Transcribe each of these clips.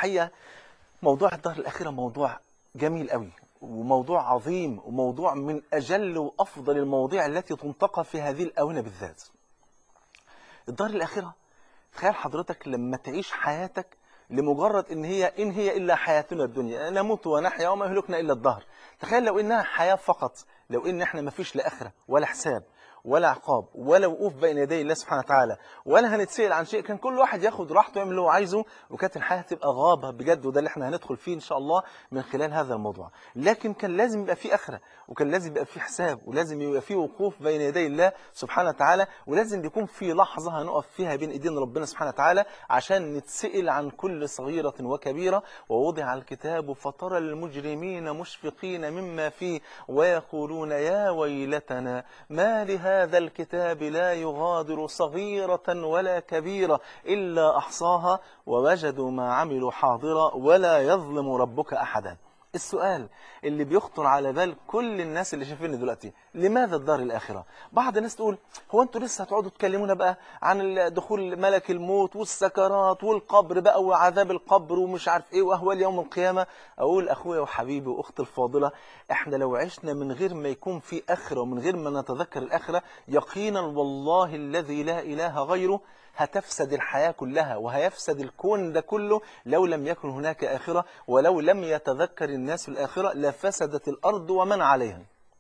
حقيقة موضوع الدار الأخيرة موضوع جميل قوي وموضوع عظيم وموضوع من أجل وأفضل المواضيع التي تنتقى في هذه الآونة بالذات الدار الأخيرة تخيل حضرتك لما تعيش حياتك لمجرد ان هي ان هي الا حياتنا الدنيا نموت ونحيا وما يهلكنا الا الدهر تخيل لو انها حياه فقط لو ان احنا ما فيش لا اخره ولا حساب ولا عقاب ولا وقوف بين يدي الله سبحانه وتعالى ولا هنتسأل عن شيء كان كل واحد ياخد راحته يعمل اللي هو عايزه وكانت الحياه تبقى غابه بجد وده اللي احنا هندخل فيه ان شاء الله من خلال هذا الموضوع لكن كان لازم يبقى فيه اخره وكان لازم يبقى فيه حساب ولازم يبقى فيه وقوف بين يدي الله سبحانه وتعالى ولازم يكون في لحظه هنقف فيها بين ايدين ربنا سبحانه وتعالى عشان نتسأل عن كل صغيره وكبيره ووضع الكتاب فترى المجرمين مشفقين مما فيه ويقولون يا ويلتنا ما لهذا الكتاب لا يغادر صغيرة ولا كبيرة إلا أحصاها ووجدوا ما عملوا حاضرا ولا يظلم ربك أحدا السؤال اللي بيخطر على بال كل الناس اللي شايفيني دلوقتي لماذا الدار الآخرة بعض الناس تقول هو انتوا لسه هتقعدوا تكلمونا بقى عن دخول ملك الموت والسكرات والقبر بقى وعذاب القبر ومش عارف ايه واهوال يوم القيامة اقول اخويا وحبيبي واختي الفاضلة احنا لو عشنا من غير ما يكون في اخرة ومن غير ما نتذكر الاخرة يقينا والله الذي لا اله غيره هتفسد الحياة كلها وهيفسد الكون ده كله لو لم يكن هناك آخرة ولو لم يتذكر الناس الآخرة لفسدت الأرض ومن عليها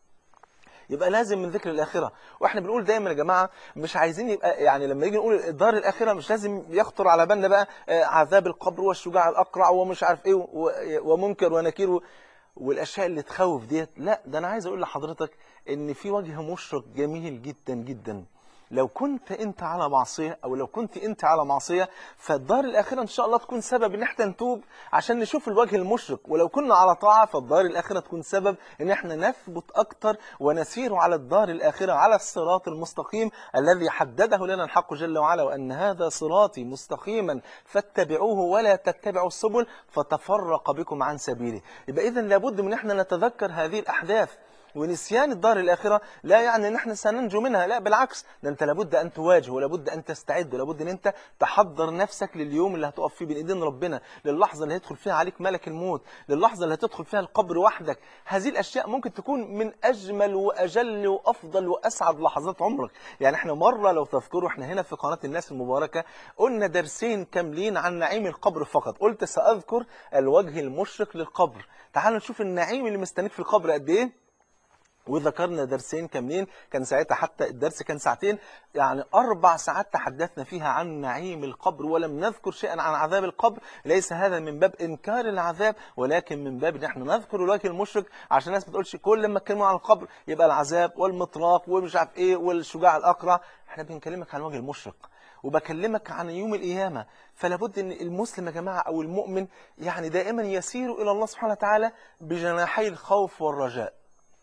يبقى لازم من ذكر الآخرة وإحنا بنقول دايما يا جماعة مش عايزين يبقى يعني لما يجي نقول الدار الآخرة مش لازم يخطر على بالنا بقى عذاب القبر والشجاع الأقرع ومش عارف إيه ومنكر ونكير والأشياء اللي تخوف ديت لا ده أنا عايز أقول لحضرتك إن في وجه مشرق جميل جدا جدا لو كنت انت على معصية او لو كنت انت على معصية فالدار الاخرة ان شاء الله تكون سبب ان احنا نتوب عشان نشوف الوجه المشرق ولو كنا على طاعة فالدار الاخرة تكون سبب ان احنا نثبت اكتر ونسير على الدار الاخرة على الصراط المستقيم الذي حدده لنا الحق جل وعلا وان هذا صراطي مستقيما فاتبعوه ولا تتبعوا السبل فتفرق بكم عن سبيله يبقى اذا لابد من احنا نتذكر هذه الاحداث ونسيان الدار الآخرة لا يعني ان احنا سننجو منها لا بالعكس ده انت لابد ان تواجه ولابد ان تستعد ولابد ان انت تحضر نفسك لليوم اللي هتقف فيه بين ايدين ربنا للحظة اللي هيدخل فيها عليك ملك الموت للحظة اللي هتدخل فيها القبر وحدك هذه الاشياء ممكن تكون من اجمل واجل وافضل واسعد لحظات عمرك يعني احنا مرة لو تذكروا احنا هنا في قناة الناس المباركة قلنا درسين كاملين عن نعيم القبر فقط قلت سأذكر الوجه المشرق للقبر تعالوا نشوف النعيم اللي مستنيك في القبر قد ايه وذكرنا درسين كاملين كان ساعتها حتى الدرس كان ساعتين يعني أربع ساعات تحدثنا فيها عن نعيم القبر ولم نذكر شيئا عن عذاب القبر ليس هذا من باب إنكار العذاب ولكن من باب ان احنا نذكر الوجه المشرق عشان الناس ما تقولش كل ما اتكلموا عن القبر يبقى العذاب والمطراق ومش عارف ايه والشجاع الأقرع احنا بنكلمك عن الوجه المشرق وبكلمك عن يوم القيامة فلا بد ان المسلم يا جماعة او المؤمن يعني دائما يسير الى الله سبحانه وتعالى بجناحي الخوف والرجاء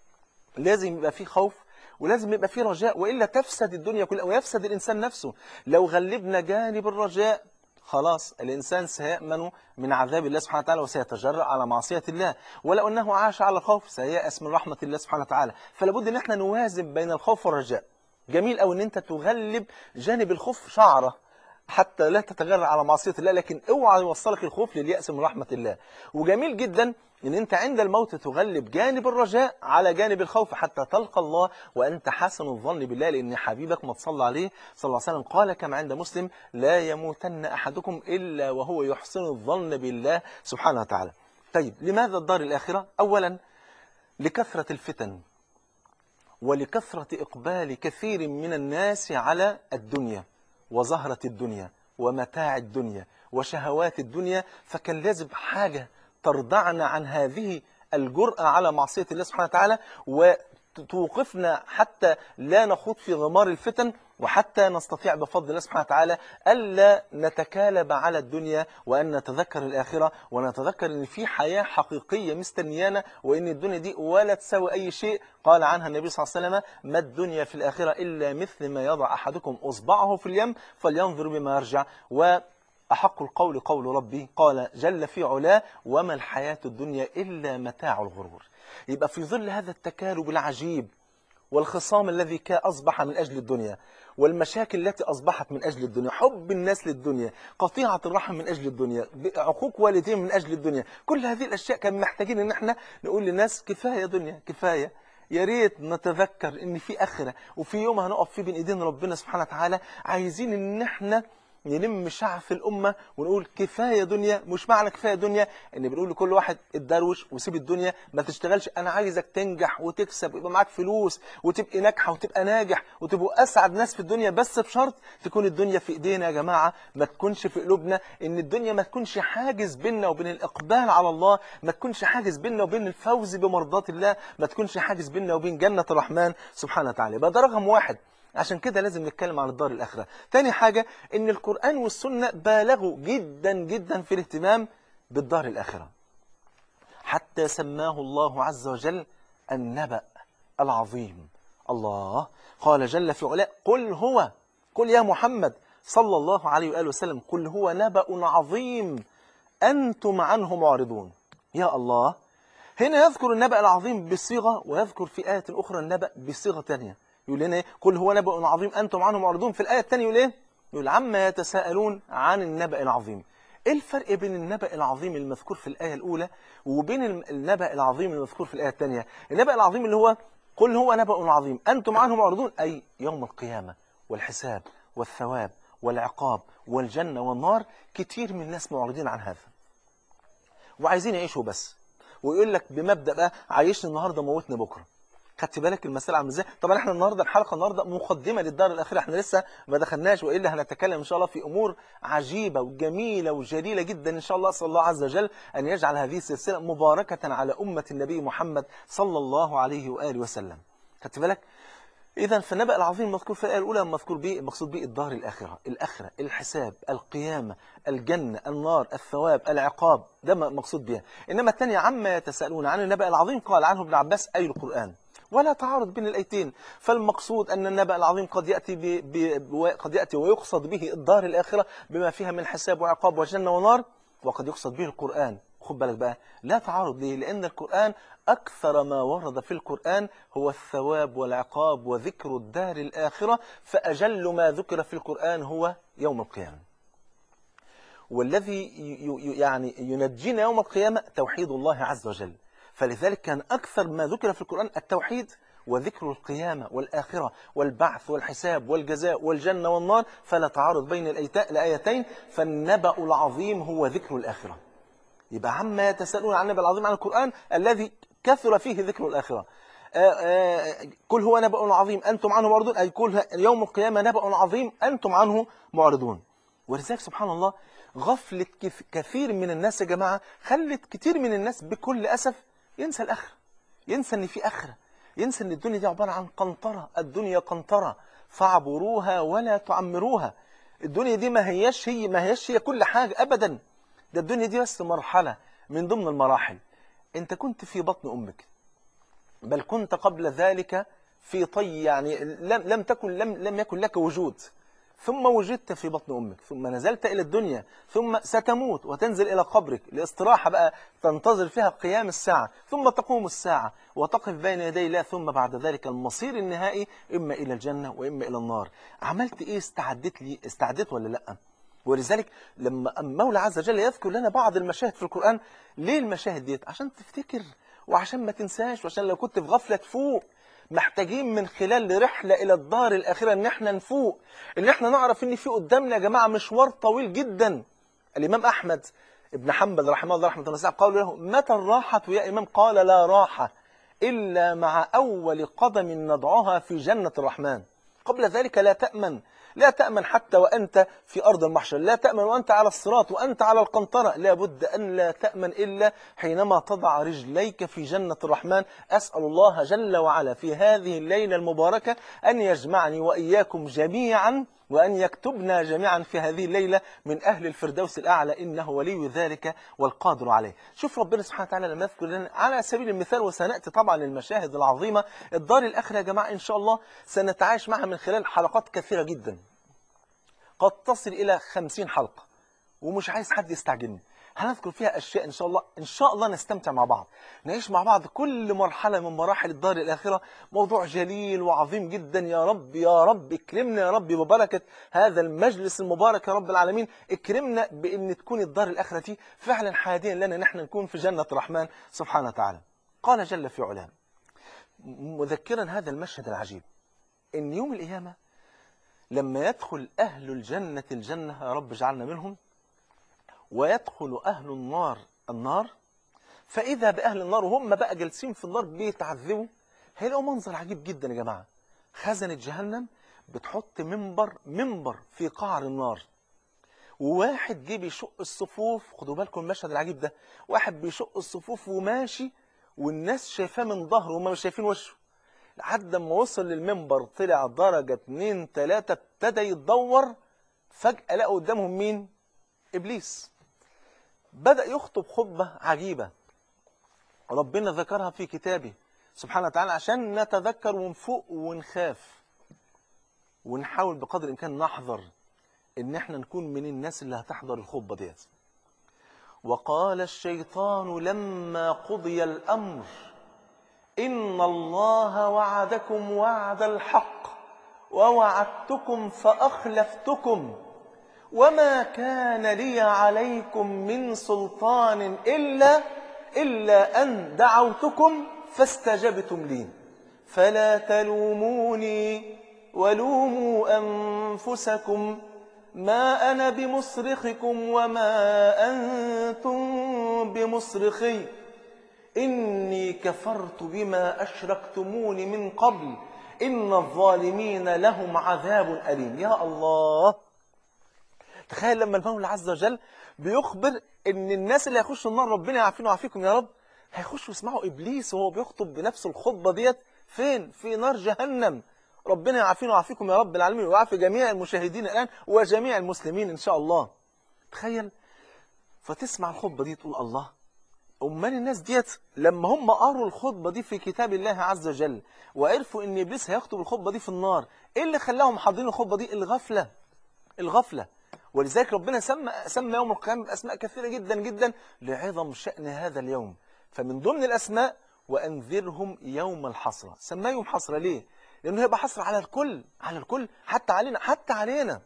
لازم يبقى فيه خوف ولازم يبقى فيه رجاء وإلا تفسد الدنيا كلها ويفسد الإنسان نفسه لو غلبنا جانب الرجاء خلاص الإنسان سيأمن من عذاب الله سبحانه وتعالى وسيتجرأ على معصية الله ولو أنه عاش على خوف سيأس من رحمة الله سبحانه وتعالى فلا بد أن احنا نوازن بين الخوف والرجاء جميل أو أن أنت تغلب جانب الخوف شعره حتى لا تتجرأ على معصية الله لكن اوعى يوصلك الخوف لليأس من رحمة الله وجميل جدا ان انت عند الموت تغلب جانب الرجاء على جانب الخوف حتى تلقى الله وانت حسن الظن بالله لان حبيبك ما تصلى عليه صلى الله عليه وسلم قال كما عند مسلم لا يموتن احدكم الا وهو يحسن الظن بالله سبحانه وتعالى طيب لماذا الدار الاخره اولا لكثرة الفتن ولكثرة اقبال كثير من الناس على الدنيا وزهرة الدنيا ومتاع الدنيا وشهوات الدنيا فكان لازم حاجة ترضعنا عن هذه الجرأة على معصية الله سبحانه وتعالى وتوقفنا حتى لا نخوض في غمار الفتن وحتى نستطيع بفضل الله سبحانه وتعالى ألا نتكالب على الدنيا وأن نتذكر الآخرة ونتذكر أن في حياة حقيقية مستنيانا وأن الدنيا دي ولا تساوي أي شيء قال عنها النبي صلى الله عليه وسلم ما الدنيا في الآخرة إلا مثل ما يضع أحدكم أصبعه في اليم فلينظر بما يرجع و أحق القول قول ربي قال جل في علاه وما الحياة الدنيا إلا متاع الغرور يبقى في ظل هذا التكالب العجيب والخصام الذي كان أصبح من أجل الدنيا والمشاكل التي أصبحت من أجل الدنيا حب الناس للدنيا قطيعة الرحم من أجل الدنيا عقوق والدين من أجل الدنيا كل هذه الأشياء كان محتاجين أن احنا نقول للناس كفاية دنيا كفاية يا ريت نتذكر ان في اخره وفي يوم هنقف فيه بين ايدين ربنا سبحانه وتعالى عايزين ان احنا نلم شعف الأمة ونقول كفاية دنيا مش معنى كفاية دنيا ان بنقول لكل واحد اتدروش وسيب الدنيا ما تشتغلش انا عايزك تنجح وتكسب ويبقى معاك فلوس وتبقى ناجحة وتبقى ناجح وتبقوا اسعد ناس في الدنيا بس بشرط تكون الدنيا في ايدينا يا جماعة ما تكونش في قلوبنا ان الدنيا ما تكونش حاجز بيننا وبين الاقبال على الله ما تكونش حاجز بيننا وبين الفوز بمرضات الله ما تكونش حاجز بيننا وبين جنة الرحمن سبحانه وتعالى يبقى ده رقم واحد عشان كده لازم نتكلم عن الدار الآخرة تاني حاجة ان القرآن والسنة بالغوا جدا جدا في الاهتمام بالدار الآخرة حتى سماه الله عز وجل النبأ العظيم الله قال جل في علاء قل هو قل يا محمد صلى الله عليه وآله وسلم قل هو نبأ عظيم أنتم عنه معرضون يا الله هنا يذكر النبأ العظيم بصيغة ويذكر في آية أخرى النبأ بصيغة ثانيه يقول لنا ايه قل هو نبأ عظيم أنتم عنه معرضون في الآية الثانية يقول ايه يقول عما يتساءلون عن النبأ العظيم ايه الفرق بين النبأ العظيم المذكور في الآية الأولى وبين النبأ العظيم المذكور في الآية الثانية النبأ العظيم اللي هو قل هو نبأ عظيم أنتم عنه معرضون أي يوم القيامة والحساب والثواب والعقاب والجنة والنار كتير من الناس معرضين عن هذا وعايزين يعيشوا بس ويقول لك بمبدأ بقى عايشني النهاردة موتني بكرة خدت بالك المسألة عامله ازاي طبعا احنا النهارده الحلقة النهارده مقدمة للدار الأخيرة احنا لسه ما دخلناش والا هنتكلم ان شاء الله في امور عجيبة وجميلة وجليلة جدا ان شاء الله اسال الله عز وجل ان يجعل هذه السلسلة مباركة على أمة النبي محمد صلى الله عليه واله وسلم خدت بالك إذا فالنبأ العظيم المذكور في الآية الأولى مذكور به مقصود به الدار الآخرة الآخرة الحساب القيامة الجنة النار الثواب العقاب ده مقصود بها إنما الثانية عما يتساءلون عن النبأ العظيم قال عنه ابن عباس أي القرآن ولا تعارض بين الايتين فالمقصود أن النبأ العظيم قد يأتي, ب... ب... قد يأتي ويقصد به الدار الآخرة بما فيها من حساب وعقاب وجنة ونار وقد يقصد به القرآن خد بالك بقى لا تعارض ليه لأن القرآن أكثر ما ورد في القرآن هو الثواب والعقاب وذكر الدار الآخرة فأجل ما ذكر في القرآن هو يوم القيامة والذي يعني ينجينا يوم القيامة توحيد الله عز وجل فلذلك كان أكثر ما ذكر في القرآن التوحيد وذكر القيامة والآخرة والبعث والحساب والجزاء والجنة والنار فلا تعارض بين الآيتين فالنبأ العظيم هو ذكر الآخرة يبقى عما يتساءلون عن النبأ العظيم عن القرآن الذي كثر فيه ذكر الآخرة كل هو نبأ عظيم أنتم عنه معرضون أي كل يوم القيامة نبأ عظيم أنتم عنه معرضون ولذلك سبحان الله غفلة كثير من الناس يا جماعة خلت كثير من الناس بكل أسف ينسى الآخرة ينسى ان في آخرة ينسى ان الدنيا دي عبارة عن قنطرة الدنيا قنطرة فاعبروها ولا تعمروها الدنيا دي ما هياش هي ما هياش هي كل حاجة أبدا ده الدنيا دي بس مرحلة من ضمن المراحل انت كنت في بطن أمك بل كنت قبل ذلك في طي يعني لم, لم تكن لم, لم يكن لك وجود ثم وجدت في بطن أمك ثم نزلت إلى الدنيا ثم ستموت وتنزل إلى قبرك لاستراحة بقى تنتظر فيها قيام الساعة ثم تقوم الساعة وتقف بين يدي الله ثم بعد ذلك المصير النهائي إما إلى الجنة وإما إلى النار عملت إيه استعدت لي استعدت ولا لأ ولذلك لما مولى عز وجل يذكر لنا بعض المشاهد في القرآن ليه المشاهد ديت عشان تفتكر وعشان ما تنساش وعشان لو كنت في غفلة تفوق محتاجين من خلال رحلة إلى الدار الآخرة إن احنا نفوق إن احنا نعرف إن في قدامنا يا جماعة مشوار طويل جدا الإمام أحمد ابن حنبل رحمه الله رحمه الله قال له متى الراحة يا إمام قال لا راحة إلا مع أول قدم نضعها في جنة الرحمن قبل ذلك لا تأمن لا تأمن حتى وأنت في أرض المحشر لا تأمن وأنت على الصراط وأنت على القنطرة لا بد أن لا تأمن إلا حينما تضع رجليك في جنة الرحمن أسأل الله جل وعلا في هذه الليلة المباركة أن يجمعني وإياكم جميعا وأن يكتبنا جميعا في هذه الليلة من أهل الفردوس الأعلى إنه ولي ذلك والقادر عليه شوف ربنا سبحانه وتعالى لما يذكر لنا على سبيل المثال وسنأتي طبعا للمشاهد العظيمة الدار الآخرة يا جماعة إن شاء الله سنتعايش معها من خلال حلقات كثيرة جدا قد تصل إلى خمسين حلقة ومش عايز حد يستعجلني هنذكر فيها أشياء إن شاء الله إن شاء الله نستمتع مع بعض نعيش مع بعض كل مرحلة من مراحل الدار الآخرة موضوع جليل وعظيم جدا يا رب يا رب اكرمنا يا رب ببركة هذا المجلس المبارك يا رب العالمين اكرمنا بأن تكون الدار الآخرة دي فعلا حاديا لنا نحن نكون في جنة الرحمن سبحانه وتعالى قال جل في علاه مذكرا هذا المشهد العجيب ان يوم القيامة لما يدخل أهل الجنة الجنة يا رب اجعلنا منهم ويدخل أهل النار النار فإذا بأهل النار وهم بقى جالسين في النار بيتعذبوا هيلاقوا منظر عجيب جدا يا جماعة خزنة جهنم بتحط منبر منبر في قعر النار وواحد جه بيشق الصفوف خدوا بالكم المشهد العجيب ده واحد بيشق الصفوف وماشي والناس شايفاه من ظهره وهم مش شايفين وشه لحد ما وصل للمنبر طلع درجة اتنين تلاتة ابتدى يتدور فجأة لقوا قدامهم مين؟ إبليس بدأ يخطب خطبة عجيبة ربنا ذكرها في كتابه سبحانه وتعالى عشان نتذكر ونفوق ونخاف ونحاول بقدر الإمكان نحذر إن احنا نكون من الناس اللي هتحضر الخطبة ديت وقال الشيطان لما قضي الأمر إن الله وعدكم وعد الحق ووعدتكم فأخلفتكم وما كان لي عليكم من سلطان إلا إلا أن دعوتكم فاستجبتم لي فلا تلوموني ولوموا أنفسكم ما أنا بمصرخكم وما أنتم بمصرخي إني كفرت بما أشركتموني من قبل إن الظالمين لهم عذاب أليم يا الله تخيل لما المولى عز وجل بيخبر ان الناس اللي هيخشوا النار ربنا يعافينا ويعافيكم يا رب هيخشوا يسمعوا ابليس وهو بيخطب بنفس الخطبه ديت فين في نار جهنم ربنا يعافينا ويعافيكم يا رب العالمين ويعافي جميع المشاهدين الان وجميع المسلمين ان شاء الله تخيل فتسمع الخطبه دي تقول الله امال الناس ديت لما هم قروا الخطبه دي في كتاب الله عز وجل وعرفوا ان ابليس هيخطب الخطبه دي في النار ايه اللي خلاهم حاضرين الخطبه دي الغفله الغفله ولذلك ربنا سمى سمى يوم القيامة بأسماء كثيرة جدا جدا لعظم شأن هذا اليوم فمن ضمن الأسماء وأنذرهم يوم الحسرة سماه يوم حسرة ليه؟ لأنه هيبقى حسرة على الكل على الكل حتى علينا حتى علينا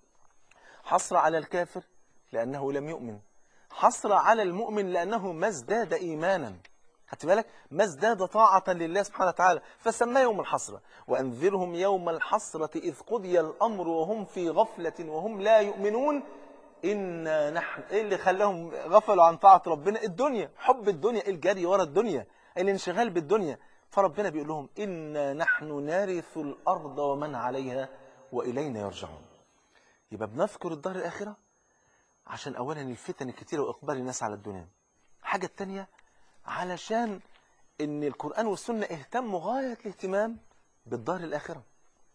حسرة على الكافر لأنه لم يؤمن حسرة على المؤمن لأنه ما ازداد إيمانا خدت بالك ما ازداد طاعة لله سبحانه وتعالى فسماه يوم الحسرة وأنذرهم يوم الحسرة إذ قضي الأمر وهم في غفلة وهم لا يؤمنون إنا نحن إيه اللي خلاهم غفلوا عن طاعة ربنا الدنيا حب الدنيا الجري ورا الدنيا الانشغال بالدنيا فربنا بيقول لهم إنا نحن نرث الأرض ومن عليها وإلينا يرجعون يبقى بنذكر الدار الآخرة عشان أولا الفتن الكتيرة وإقبال الناس على الدنيا الحاجة التانية علشان ان القرآن والسنة اهتموا غاية الاهتمام بالدار الآخرة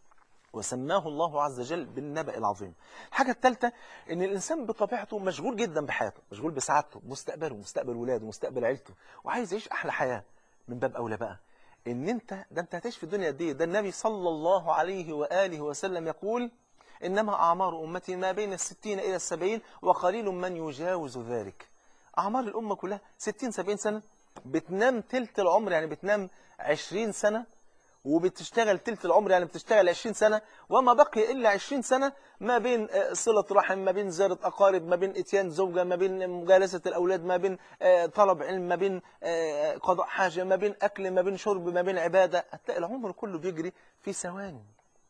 وسماه الله عز وجل بالنبأ العظيم الحاجة الثالثة ان الإنسان بطبيعته مشغول جدا بحياته مشغول بسعادته مستقبله مستقبل ولاده مستقبل عيلته وعايز يعيش أحلى حياة من باب أولى بقى ان انت ده انت هتعيش في الدنيا قد ايه ده النبي صلى الله عليه وآله وسلم يقول إنما أعمار أمتي ما بين الستين إلى السبعين وقليل من يجاوز ذلك أعمار الأمة كلها 60 70 سنة بتنام تلت العمر يعني بتنام 20 سنة وبتشتغل تلت العمر يعني بتشتغل 20 سنة وما بقي إلا 20 سنة ما بين صلة رحم ما بين زيارة أقارب ما بين إتيان زوجة ما بين مجالسة الأولاد ما بين طلب علم ما بين قضاء حاجة ما بين أكل ما بين شرب ما بين عبادة هتلاقي العمر كله بيجري في ثواني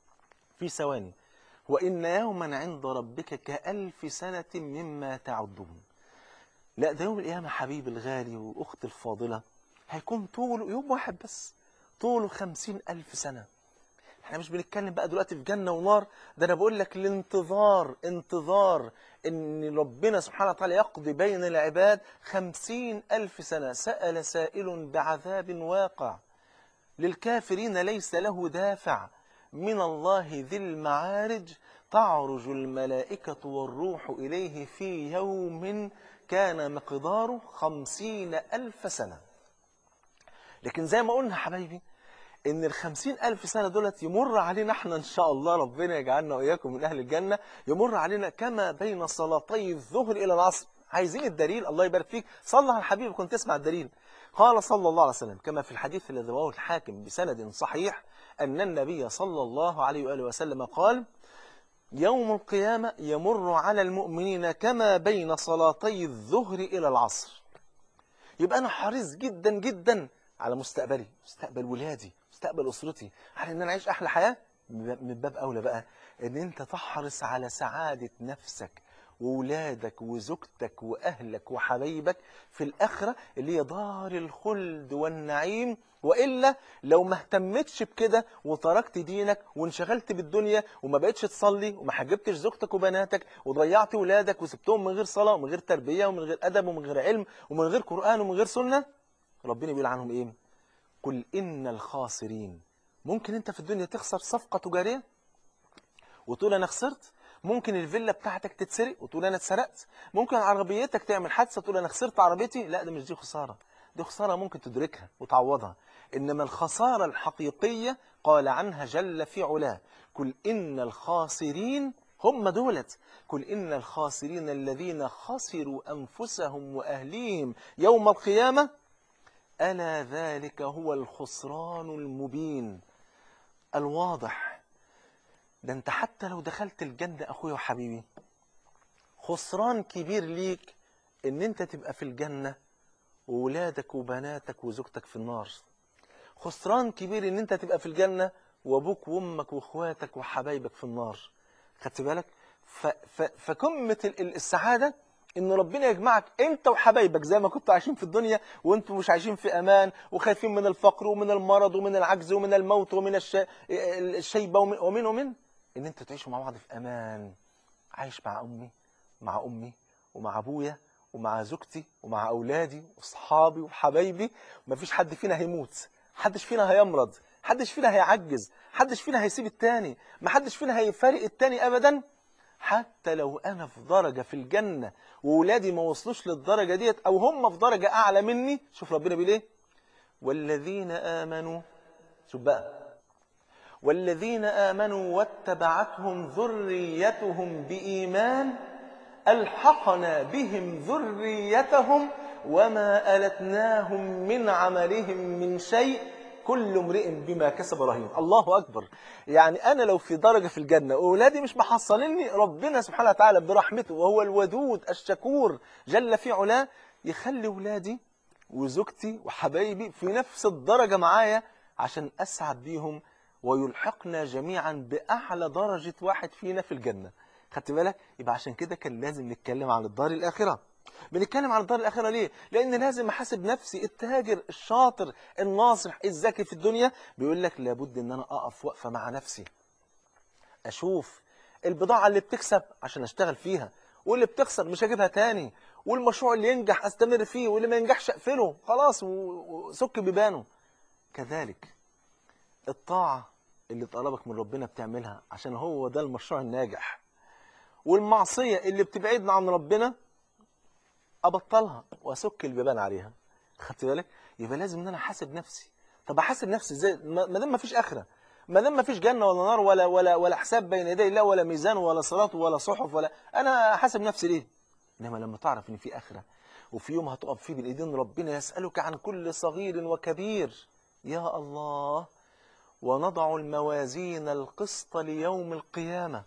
في ثواني وإن يوما عند ربك كألف سنة مما تعدون لا ده يوم القيامة حبيبي الغالي وأختي الفاضلة هيكون طوله يوم واحد بس طوله خمسين ألف سنة احنا مش بنتكلم بقى دلوقتي في جنة ونار ده أنا بقول لك الانتظار انتظار إن ربنا سبحانه وتعالى يقضي بين العباد خمسين ألف سنة سأل سائل بعذاب واقع للكافرين ليس له دافع من الله ذي المعارج تعرج الملائكة والروح إليه في يوم كان مقداره خمسين ألف سنة لكن زي ما قلنا حبايبي ان الخمسين ألف سنة دولت يمر علينا احنا ان شاء الله ربنا يجعلنا وإياكم من أهل الجنة يمر علينا كما بين صلاتي الظهر إلى العصر عايزين الدليل الله يبارك فيك صلى على الحبيب كنت تسمع الدليل قال صلى الله عليه وسلم كما في الحديث الذي رواه الحاكم بسند صحيح أن النبي صلى الله عليه وآله وسلم قال يوم القيامة يمر على المؤمنين كما بين صلاتي الظهر إلى العصر يبقى أنا حريص جدا جدا على مستقبلي مستقبل ولادي مستقبل أسرتي على أن أنا أعيش أحلى حياة من باب أولى بقى أن أنت تحرص على سعادة نفسك وولادك وزوجتك وأهلك وحبايبك في الآخرة اللي هي دار الخلد والنعيم وإلا لو ما اهتمتش بكده وتركت دينك وانشغلت بالدنيا وما بقتش تصلي وما حجبتش زوجتك وبناتك وضيعت ولادك وسبتهم من غير صلاة ومن غير تربية ومن غير أدب ومن غير علم ومن غير قرآن ومن غير سنة ربنا بيقول عنهم إيه قل إن الخاسرين ممكن أنت في الدنيا تخسر صفقة تجارية وتقول أنا خسرت ممكن الفيلا بتاعتك تتسرق وتقول أنا اتسرقت ممكن عربيتك تعمل حادثة تقول أنا خسرت عربيتي لا ده مش دي خسارة دي خسارة ممكن تدركها وتعوضها إنما الخسارة الحقيقية قال عنها جل في علاه قل إن الخاسرين هم دولت قل إن الخاسرين الذين خسروا أنفسهم وأهليهم يوم القيامة ألا ذلك هو الخسران المبين الواضح ده انت حتى لو دخلت الجنة أخويا وحبيبي خسران كبير ليك ان انت تبقى في الجنة وولادك وبناتك وزوجتك في النار خسران كبير ان انت تبقى في الجنة وابوك وامك واخواتك وحبايبك في النار خدت بالك ف ف فقمة السعادة ان ربنا يجمعك انت وحبايبك زي ما كنتوا عايشين في الدنيا وانتوا مش عايشين في امان وخايفين من الفقر ومن المرض ومن العجز ومن الموت ومن الش... الشيبة ومن ومن ومن ان انتوا تعيشوا مع بعض في امان عايش مع امي مع امي ومع ابويا ومع زوجتي ومع اولادي واصحابي وحبايبي ومفيش حد فينا هيموت حدش فينا هيمرض حدش فينا هيعجز حدش فينا هيسيب التاني ما حدش فينا هيفارق التاني ابدا حتى لو انا في درجة في الجنة وولادي ما وصلوش للدرجة ديت او هم في درجة اعلى مني شوف ربنا بيقول ايه والذين امنوا شوف بقى والذين آمنوا واتبعتهم ذريتهم بإيمان ألحقنا بهم ذريتهم وما ألتناهم من عملهم من شيء كل امرئ بما كسب رهين الله أكبر يعني أنا لو في درجة في الجنة وأولادي مش محصليني ربنا سبحانه وتعالى برحمته وهو الودود الشكور جل في علاه يخلي ولادي وزوجتي وحبايبي في نفس الدرجة معايا عشان أسعد بيهم ويلحقنا جميعا بأعلى درجة واحد فينا في الجنة خدت بالك يبقى عشان كده كان لازم نتكلم عن الدار الآخرة بنتكلم عن الدار الآخرة ليه لأن لازم أحاسب نفسي التاجر الشاطر الناصح الذكي في الدنيا بيقول لك لابد أن أنا أقف وقفة مع نفسي أشوف البضاعة اللي بتكسب عشان أشتغل فيها واللي بتخسر مش هجيبها تاني والمشروع اللي ينجح أستمر فيه واللي ما ينجحش أقفله خلاص وسك بيبانه كذلك الطاعة اللي طلبك من ربنا بتعملها عشان هو ده المشروع الناجح والمعصية اللي بتبعدنا عن ربنا أبطلها وأسك البيبان عليها خدت بالك يبقى لازم ان انا احاسب نفسي طب احاسب نفسي ازاي ما دام ما فيش اخره ما دام ما فيش جنه ولا نار ولا ولا ولا حساب بين يدي الله ولا ميزان ولا صراط ولا صحف ولا انا احاسب نفسي ليه انما لما تعرف ان في اخره وفي يوم هتقف فيه بالايدين ربنا يسالك عن كل صغير وكبير يا الله ونضع الموازين القسط ليوم القيامة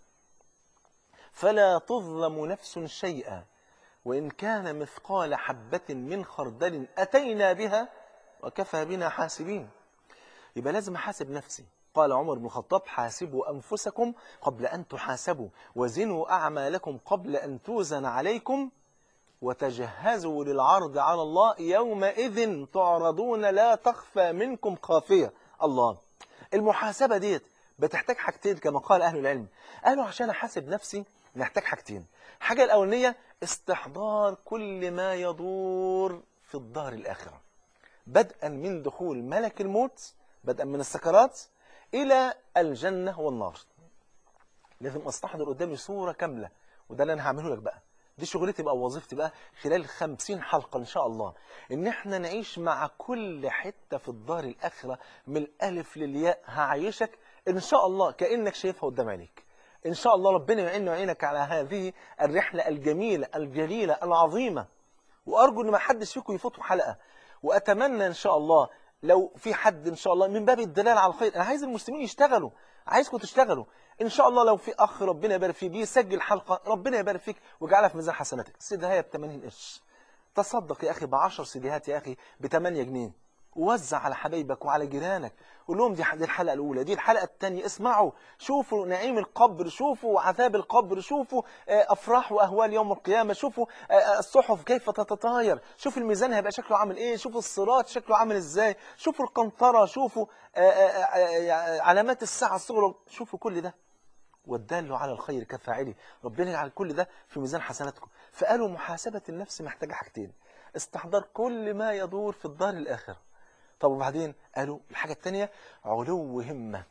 فلا تظلم نفس شيئا وإن كان مثقال حبة من خردل أتينا بها وكفى بنا حاسبين يبقى لازم أحاسب نفسي قال عمر بن الخطاب حاسبوا أنفسكم قبل أن تحاسبوا وزنوا أعمالكم قبل أن توزن عليكم وتجهزوا للعرض على الله يومئذ تعرضون لا تخفى منكم خافية الله المحاسبة ديت بتحتاج حاجتين كما قال أهل العلم قالوا عشان أحاسب نفسي نحتاج حاجتين الحاجة الأولانية استحضار كل ما يدور في الدار الآخرة بدءا من دخول ملك الموت بدءا من السكرات إلى الجنة والنار لازم أستحضر قدامي صورة كاملة وده اللي أنا هعمله لك بقى دي شغلتي بقى ووظيفتي بقى خلال خمسين حلقة إن شاء الله إن إحنا نعيش مع كل حتة في الدار الآخرة من الألف للياء هعيشك إن شاء الله كأنك شايفها قدام عينيك إن شاء الله ربنا يعين ويعينك على هذه الرحلة الجميلة الجليلة العظيمة وأرجو إن ما حدش فيكم يفوتوا حلقة وأتمنى إن شاء الله لو في حد إن شاء الله من باب الدلال على الخير أنا عايز المسلمين يشتغلوا عايزكم تشتغلوا إن شاء الله لو في أخ ربنا يبارك فيه بيسجل حلقة ربنا يبارك فيك ويجعلها في ميزان حسناتك السيدة ب 80 قرش تصدق يا أخي ب 10 سيديهات يا أخي ب 8 جنيه ووزع على حبايبك وعلى جيرانك قول لهم دي دي الحلقة الأولى دي الحلقة الثانية اسمعوا شوفوا نعيم القبر شوفوا عذاب القبر شوفوا آه، أفراح وأهوال يوم القيامة شوفوا آه، آه، الصحف كيف تتطاير شوفوا الميزان هيبقى شكله عامل إيه شوفوا الصراط شكله عامل إزاي شوفوا القنطرة شوفوا آه، آه، آه، آه، علامات الساعة الصغرى شوفوا كل ده والدال على الخير كفاعله ربنا يجعل كل ده في ميزان حسناتكم فقالوا محاسبة النفس محتاجة حاجتين استحضار كل ما يدور في الدار الآخرة طب وبعدين قالوا الحاجة الثانية علو همة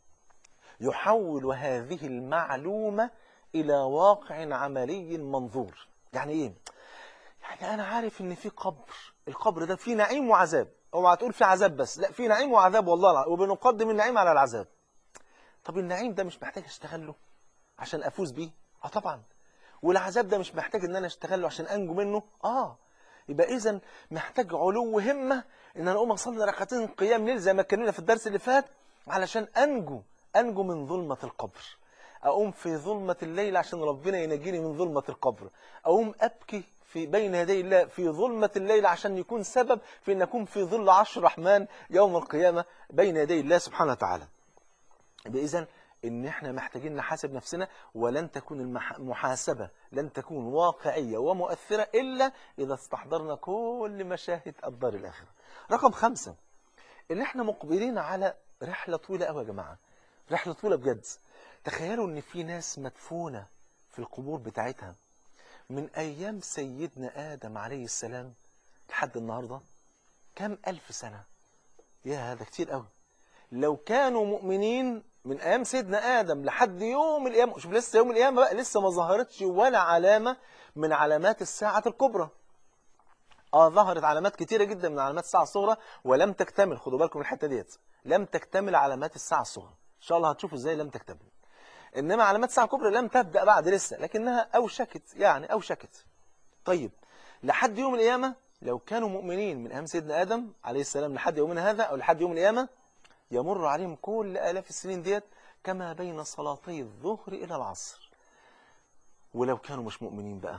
يحول هذه المعلومة إلى واقع عملي منظور يعني إيه؟ يعني أنا عارف إن في قبر القبر ده فيه نعيم وعذاب اوعى تقول فيه عذاب بس لا فيه نعيم وعذاب والله العظيم وبنقدم النعيم على العذاب طب النعيم ده مش محتاج اشتغل له عشان افوز بيه اه طبعا والعذاب ده مش محتاج ان انا اشتغل له عشان انجو منه اه يبقى اذا محتاج علو همه ان انا اقوم اصلي ركعتين قيام ليل زي ما اتكلمنا في الدرس اللي فات علشان انجو انجو من ظلمه القبر اقوم في ظلمه الليل عشان ربنا ينجيني من ظلمه القبر اقوم ابكي في بين يدي الله في ظلمة الليل عشان يكون سبب في أن أكون في ظل عرش الرحمن يوم القيامة بين يدي الله سبحانه وتعالى إذا إن إحنا محتاجين نحاسب نفسنا ولن تكون المح- المحاسبة لن تكون واقعية ومؤثرة إلا إذا استحضرنا كل مشاهد الدار الآخرة رقم خمسة إن إحنا مقبلين على رحلة طويلة أوي يا جماعة رحلة طويلة بجد تخيلوا إن في ناس مدفونة في القبور بتاعتها من أيام سيدنا آدم عليه السلام لحد النهاردة كم ألف سنة يا هذا كتير قوي لو كانوا مؤمنين من ايام سيدنا ادم لحد يوم القيامه شوف لسه يوم القيامه بقى لسه ما ظهرتش ولا علامه من علامات الساعه الكبرى اه ظهرت علامات كتيره جدا من علامات الساعه الصغرى ولم تكتمل خدوا بالكم من الحته ديت لم تكتمل علامات الساعه الصغرى ان شاء الله هتشوفوا ازاي لم تكتمل انما علامات الساعه الكبرى لم تبدا بعد لسه لكنها اوشكت يعني اوشكت طيب لحد يوم القيامه لو كانوا مؤمنين من ايام سيدنا ادم عليه السلام لحد يومنا هذا او لحد يوم القيامه يمر عليهم كل آلاف السنين ديت كما بين صلاتي الظهر إلى العصر ولو كانوا مش مؤمنين بقى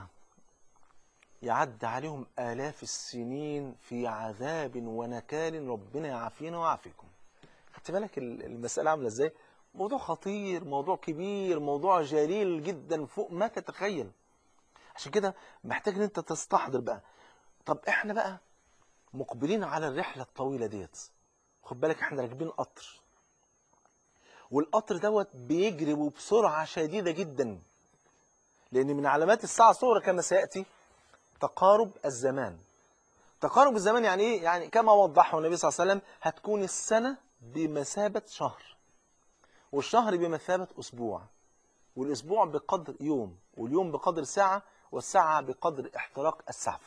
يعد عليهم آلاف السنين في عذاب ونكال ربنا يعافينا ويعافيكم خدت بالك ال- المسألة عاملة ازاي موضوع خطير موضوع كبير موضوع جليل جدا فوق ما تتخيل عشان كده محتاج ان انت تستحضر بقى طب احنا بقى مقبلين على الرحلة الطويلة ديت خد بالك احنا راكبين قطر والقطر دوت بيجري وبسرعة شديدة جدا لأن من علامات الساعة الصغرى كما سيأتي تقارب الزمان تقارب الزمان يعني ايه؟ يعني كما وضحه النبي صلى الله عليه وسلم هتكون السنة بمثابة شهر والشهر بمثابة أسبوع والأسبوع بقدر يوم واليوم بقدر ساعة والساعة بقدر احتراق السعفة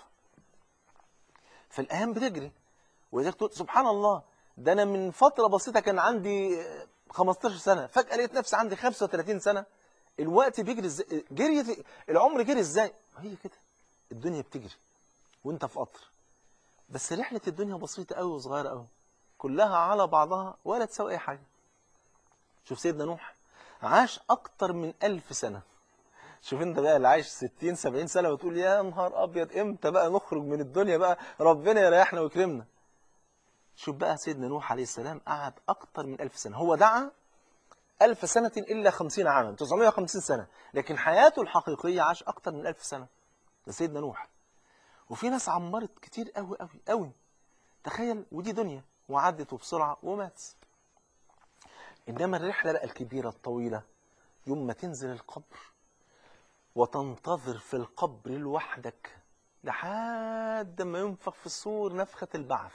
فالأيام بتجري ولذلك تقول سبحان الله ده أنا من فترة بسيطة كان عندي 15 سنة فجأة لقيت نفسي عندي 35 سنة الوقت بيجري ازاي جري العمر جري ازاي هي كده الدنيا بتجري وانت في قطر بس رحلة الدنيا بسيطة قوي وصغيرة قوي كلها على بعضها ولا تساوي أي حاجة شوف سيدنا نوح عاش أكتر من ألف سنة شوف انت بقى اللي عايش 60 70 سنة وتقول يا نهار أبيض إمتى بقى نخرج من الدنيا بقى ربنا يريحنا ويكرمنا شوف بقى سيدنا نوح عليه السلام قعد أكتر من ألف سنة هو دعا ألف سنة إلا خمسين عاما 950 سنة لكن حياته الحقيقية عاش أكتر من ألف سنة ده سيدنا نوح وفي ناس عمرت كتير قوي قوي قوي تخيل ودي دنيا وعدت وبسرعة ومات إنما الرحلة بقى الكبيرة الطويلة يوم ما تنزل القبر وتنتظر في القبر لوحدك لحد ما ينفخ في الصور نفخة البعث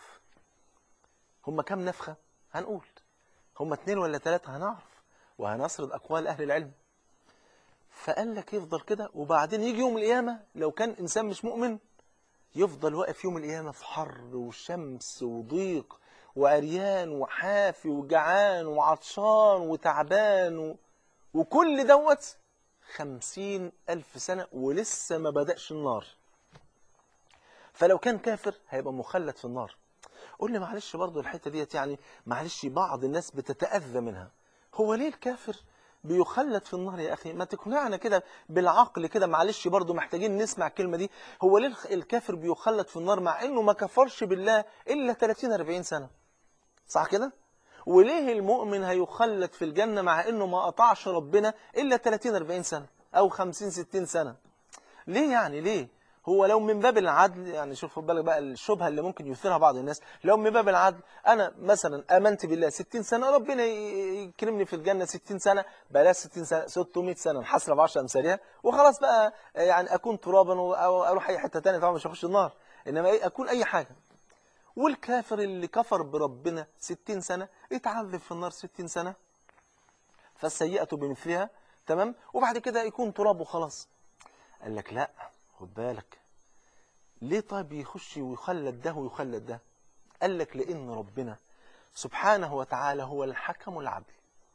هم كم نفخة؟ هنقول هم اتنين ولا تلاتة هنعرف وهنسرد أقوال أهل العلم فقال لك يفضل كده وبعدين يجي يوم القيامة لو كان إنسان مش مؤمن يفضل واقف يوم القيامة في حر وشمس وضيق وعريان وحافي وجعان وعطشان وتعبان و... وكل دوت خمسين ألف سنة ولسه ما بدأش النار فلو كان كافر هيبقى مخلد في النار قول لي معلش برضو الحتة ديت يعني معلش بعض الناس بتتأذى منها هو ليه الكافر بيخلد في النار يا أخي ما تقنعنا كده بالعقل كده معلش برضو محتاجين نسمع الكلمة دي هو ليه الكافر بيخلد في النار مع إنه ما كفرش بالله إلا 30-40 سنة صح كده؟ وليه المؤمن هيخلد في الجنة مع إنه ما قطعش ربنا إلا 30-40 سنة أو 50-60 سنة ليه يعني ليه؟ هو لو من باب العدل يعني شوف خد بالك بقى الشبهه اللي ممكن يثيرها بعض الناس لو من باب العدل انا مثلا امنت بالله 60 سنه ربنا يكرمني في الجنه 60 سنه بلاش 60 سنه 600 سنه نحسر ب 10 امثالها وخلاص بقى يعني اكون ترابا او اروح اي حته ثانيه طبعا مش هخش النار انما ايه اكون اي حاجه والكافر اللي كفر بربنا 60 سنه يتعذب في النار 60 سنه فالسيئه بمثلها تمام وبعد كده يكون تراب وخلاص قال لك لا خد بالك ليه طيب يخش ويخلد ده ويخلد ده قال لك لأن ربنا سبحانه وتعالى هو الحكم العدل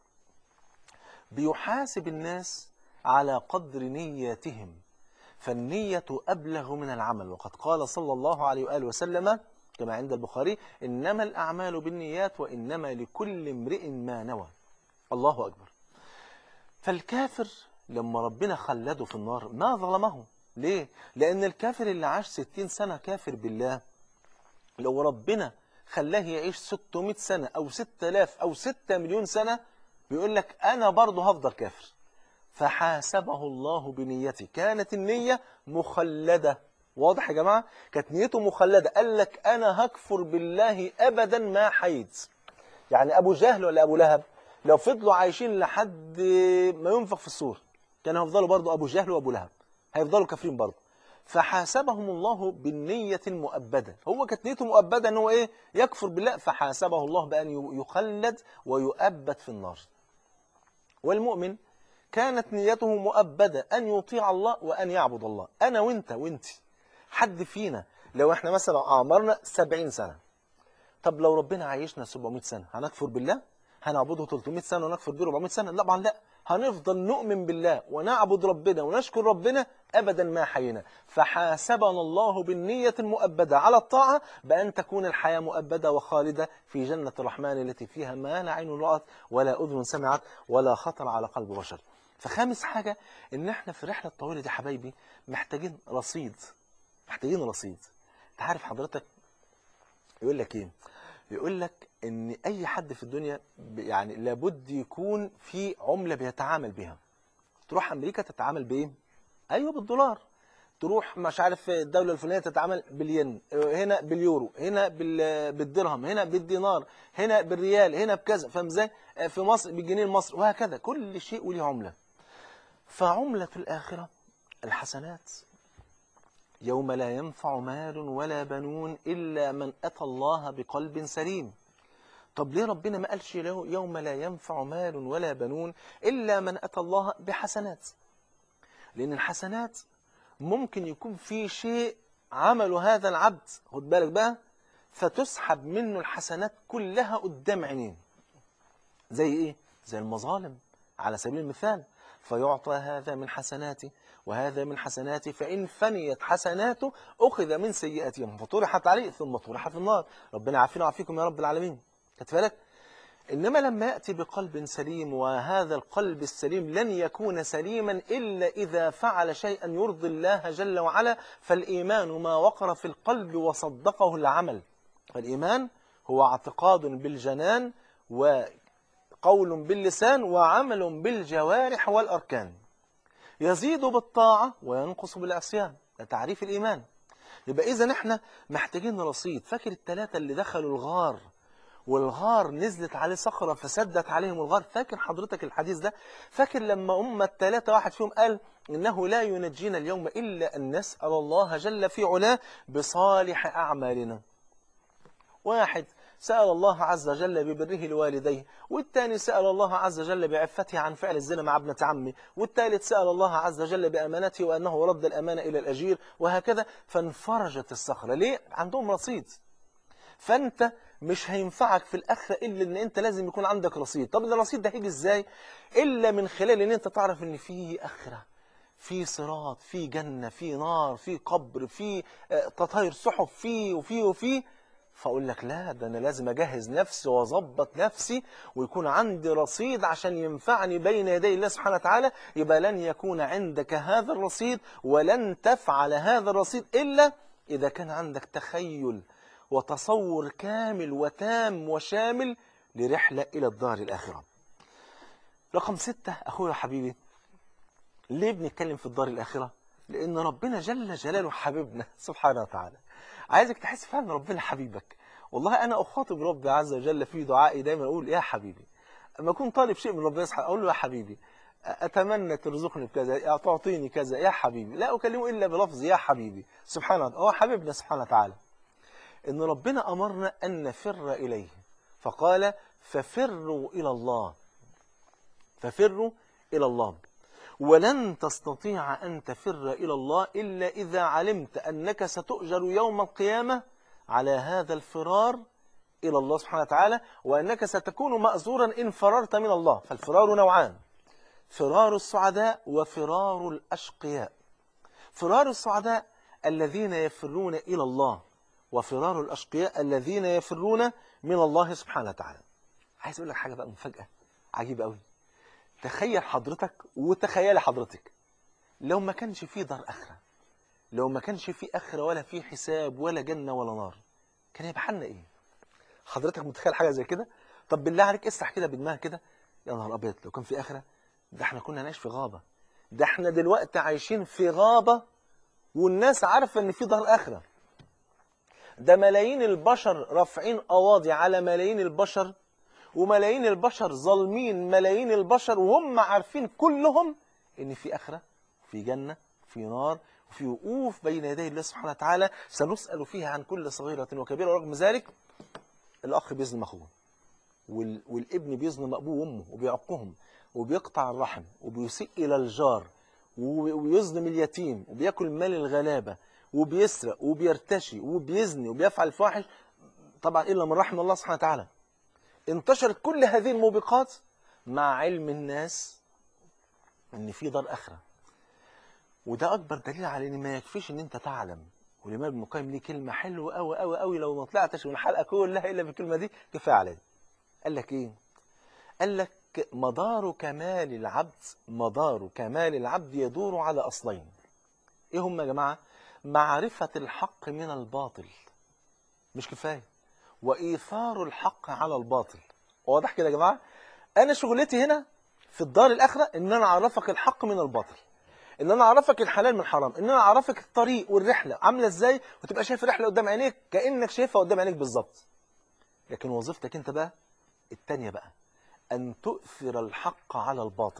بيحاسب الناس على قدر نياتهم فالنية أبلغ من العمل وقد قال صلى الله عليه وآله وسلم كما عند البخاري إنما الأعمال بالنيات وإنما لكل امرئ ما نوى الله أكبر فالكافر لما ربنا خلده في النار ما ظلمه ليه؟ لأن الكافر اللي عاش 60 سنة كافر بالله لو ربنا خلاه يعيش 600 سنة أو 6000 أو 6 مليون سنة بيقول لك أنا برضه هفضل كافر فحاسبه الله بنيته كانت النية مخلدة واضح يا جماعة كانت نيته مخلدة قال لك أنا هكفر بالله أبدا ما حيت يعني أبو جهل ولا أبو لهب لو فضلوا عايشين لحد ما ينفخ في الصور كانوا هيفضلوا برضه أبو جهل وأبو لهب هيفضلوا كافرين برضه فحاسبهم الله بالنية المؤبدة هو كانت نيته مؤبدة ان هو ايه يكفر بالله فحاسبه الله بأن يخلد ويؤبد في النار والمؤمن كانت نيته مؤبدة أن يطيع الله وأن يعبد الله أنا وإنت وإنت حد فينا لو إحنا مثلا أعمرنا 70 سنة طب لو ربنا عايشنا 700 سنة هنكفر بالله هنعبده 300 سنة ونكفر به 400 سنة طبعا لا هنفضل نؤمن بالله ونعبد ربنا ونشكر ربنا أبدا ما حينا فحاسبنا الله بالنية المؤبدة على الطاعة بأن تكون الحياة مؤبدة وخالدة في جنة الرحمن التي فيها ما لا عين رأت ولا أذن سمعت ولا خطر على قلب بشر فخامس حاجة إن إحنا في الرحلة الطويلة دي حبايبي محتاجين رصيد محتاجين رصيد تعرف حضرتك يقول لك إيه يقول لك ان اي حد في الدنيا يعني لابد يكون في عملة بيتعامل بها تروح امريكا تتعامل بايه ايوه بالدولار تروح مش عارف الدولة الفلانية تتعامل بالين هنا باليورو هنا بالدرهم هنا بالدينار هنا بالريال هنا بكذا فاهم ازاي في مصر بالجنيه المصري وهكذا كل شيء وليه عملة فعملة الآخرة الحسنات يوم لا ينفع مال ولا بنون إلا من أتى الله بقلب سليم طب ليه ربنا ما قالش له يوم لا ينفع مال ولا بنون إلا من أتى الله بحسنات لأن الحسنات ممكن يكون في شيء عمله هذا العبد خد بالك بقى فتسحب منه الحسنات كلها قدام عينين زي إيه؟ زي المظالم على سبيل المثال فيعطى هذا من حسناته وهذا من حسناته فإن فنيت حسناته أخذ من سيئاتهم فطرحت عليه ثم طرح في النار ربنا عافينا وعافيكم يا رب العالمين خدت بالك إنما لما يأتي بقلب سليم وهذا القلب السليم لن يكون سليما إلا إذا فعل شيئا يرضي الله جل وعلا فالإيمان ما وقر في القلب وصدقه العمل فالإيمان هو اعتقاد بالجنان وقول باللسان وعمل بالجوارح والأركان يزيد بالطاعة وينقص بالعصيان ده تعريف الإيمان يبقى إذا احنا محتاجين رصيد فاكر الثلاثة اللي دخلوا الغار والغار نزلت عليه صخرة فسدت عليهم الغار فاكر حضرتك الحديث ده فاكر لما أم الثلاثة واحد فيهم قال إنه لا ينجينا اليوم إلا أن نسأل الله جل في علاه بصالح أعمالنا واحد سأل الله عز وجل ببره لوالديه والثاني سأل الله عز وجل بعفته عن فعل الزنا مع ابنة عمه والثالث سأل الله عز وجل بأمانته وأنه رد الأمانة إلى الأجير وهكذا فانفرجت الصخرة ليه؟ عندهم رصيد فأنت مش هينفعك في الآخرة إلا إن أنت لازم يكون عندك رصيد طب الرصيد ده هيجي إزاي إلا من خلال إن أنت تعرف إن في آخرة في صراط في جنة في نار في قبر في آه، تطاير سحب في وفي وفي فأقول لك لا ده أنا لازم أجهز نفسي وأظبط نفسي ويكون عندي رصيد عشان ينفعني بين يدي الله سبحانه وتعالى يبقى لن يكون عندك هذا الرصيد ولن تفعل هذا الرصيد إلا إذا كان عندك تخيل وتصور كامل وتام وشامل لرحلة إلى الدار الآخرة رقم ستة أخويا حبيبي ليه بنتكلم في الدار الآخرة؟ لأن ربنا جل جلاله حبيبنا سبحانه وتعالى عايزك تحس فعلا ربنا حبيبك والله أنا أخاطب ربي عز وجل في دعائي دايما أقول يا حبيبي أما أكون طالب شيء من ربنا سبحانه أقول له يا حبيبي أتمنى ترزقني بكذا تعطيني كذا يا حبيبي لا أكلمه إلا بلفظ يا حبيبي سبحانه وتعالى هو حبيبنا سبحانه وتعالى إن ربنا أمرنا أن نفر إليه فقال ففروا إلى الله ففروا إلى الله ولن تستطيع أن تفر إلى الله إلا إذا علمت أنك ستؤجر يوم القيامة على هذا الفرار إلى الله سبحانه وتعالى وأنك ستكون مأزورا إن فررت من الله فالفرار نوعان فرار السعداء وفرار الأشقياء فرار السعداء الذين يفرون إلى الله وفرار الأشقياء الذين يفرون من الله سبحانه وتعالى عايز أقول لك حاجة بقى مفاجأة عجيبة قوي تخيل حضرتك وتخيل حضرتك لو ما كانش في دار آخرة لو ما كانش في آخرة ولا في حساب ولا جنة ولا نار كان يبقى حالنا إيه حضرتك متخيل حاجة زي كده طب بالله عليك اسرح كده بدماغك كده يا نهار أبيض لو كان في آخرة ده احنا كنا نعيش في غابة ده احنا دلوقتي عايشين في غابة والناس عارفة ان في دار آخرة ده ملايين البشر رافعين قواضي على ملايين البشر وملايين البشر ظالمين ملايين البشر وهم عارفين كلهم ان في آخرة في جنة في نار وفي وقوف بين يدي الله سبحانه وتعالى سنسأل فيها عن كل صغيرة وكبيرة ورغم ذلك الأخ بيظلم أخوه وال... والابن بيظلم أبوه وأمه وبيعقهم وبيقطع الرحم وبيسيء إلى الجار و- ويظلم اليتيم وبياكل مال الغلابة وبيسرق وبيرتشي وبيزني وبيفعل الفواحش طبعا إلا من رحم الله سبحانه وتعالى انتشرت كل هذه الموبقات مع علم الناس ان في دار اخره وده اكبر دليل على ان ما يكفيش ان انت تعلم والامام ابن القيم ليه كلمه حلوه قوي قوي قوي لو ما طلعتش من الحلقه كلها الا بالكلمه دي كفايه عليا قال لك ايه قال لك مدار كمال العبد مدار كمال العبد يدور على اصلين ايه هم يا جماعه معرفه الحق من الباطل مش كفايه وايثار الحق على الباطل واضح كده يا جماعه انا شغلتي هنا في الدار الاخره ان انا اعرفك الحق من الباطل ان انا اعرفك الحلال من الحرام ان انا اعرفك الطريق والرحله عامله ازاي وتبقى شايف الرحله قدام عينيك كانك شايفها قدام عينيك بالظبط لكن وظيفتك انت بقى التانية بقى ان تؤثر الحق على الباطل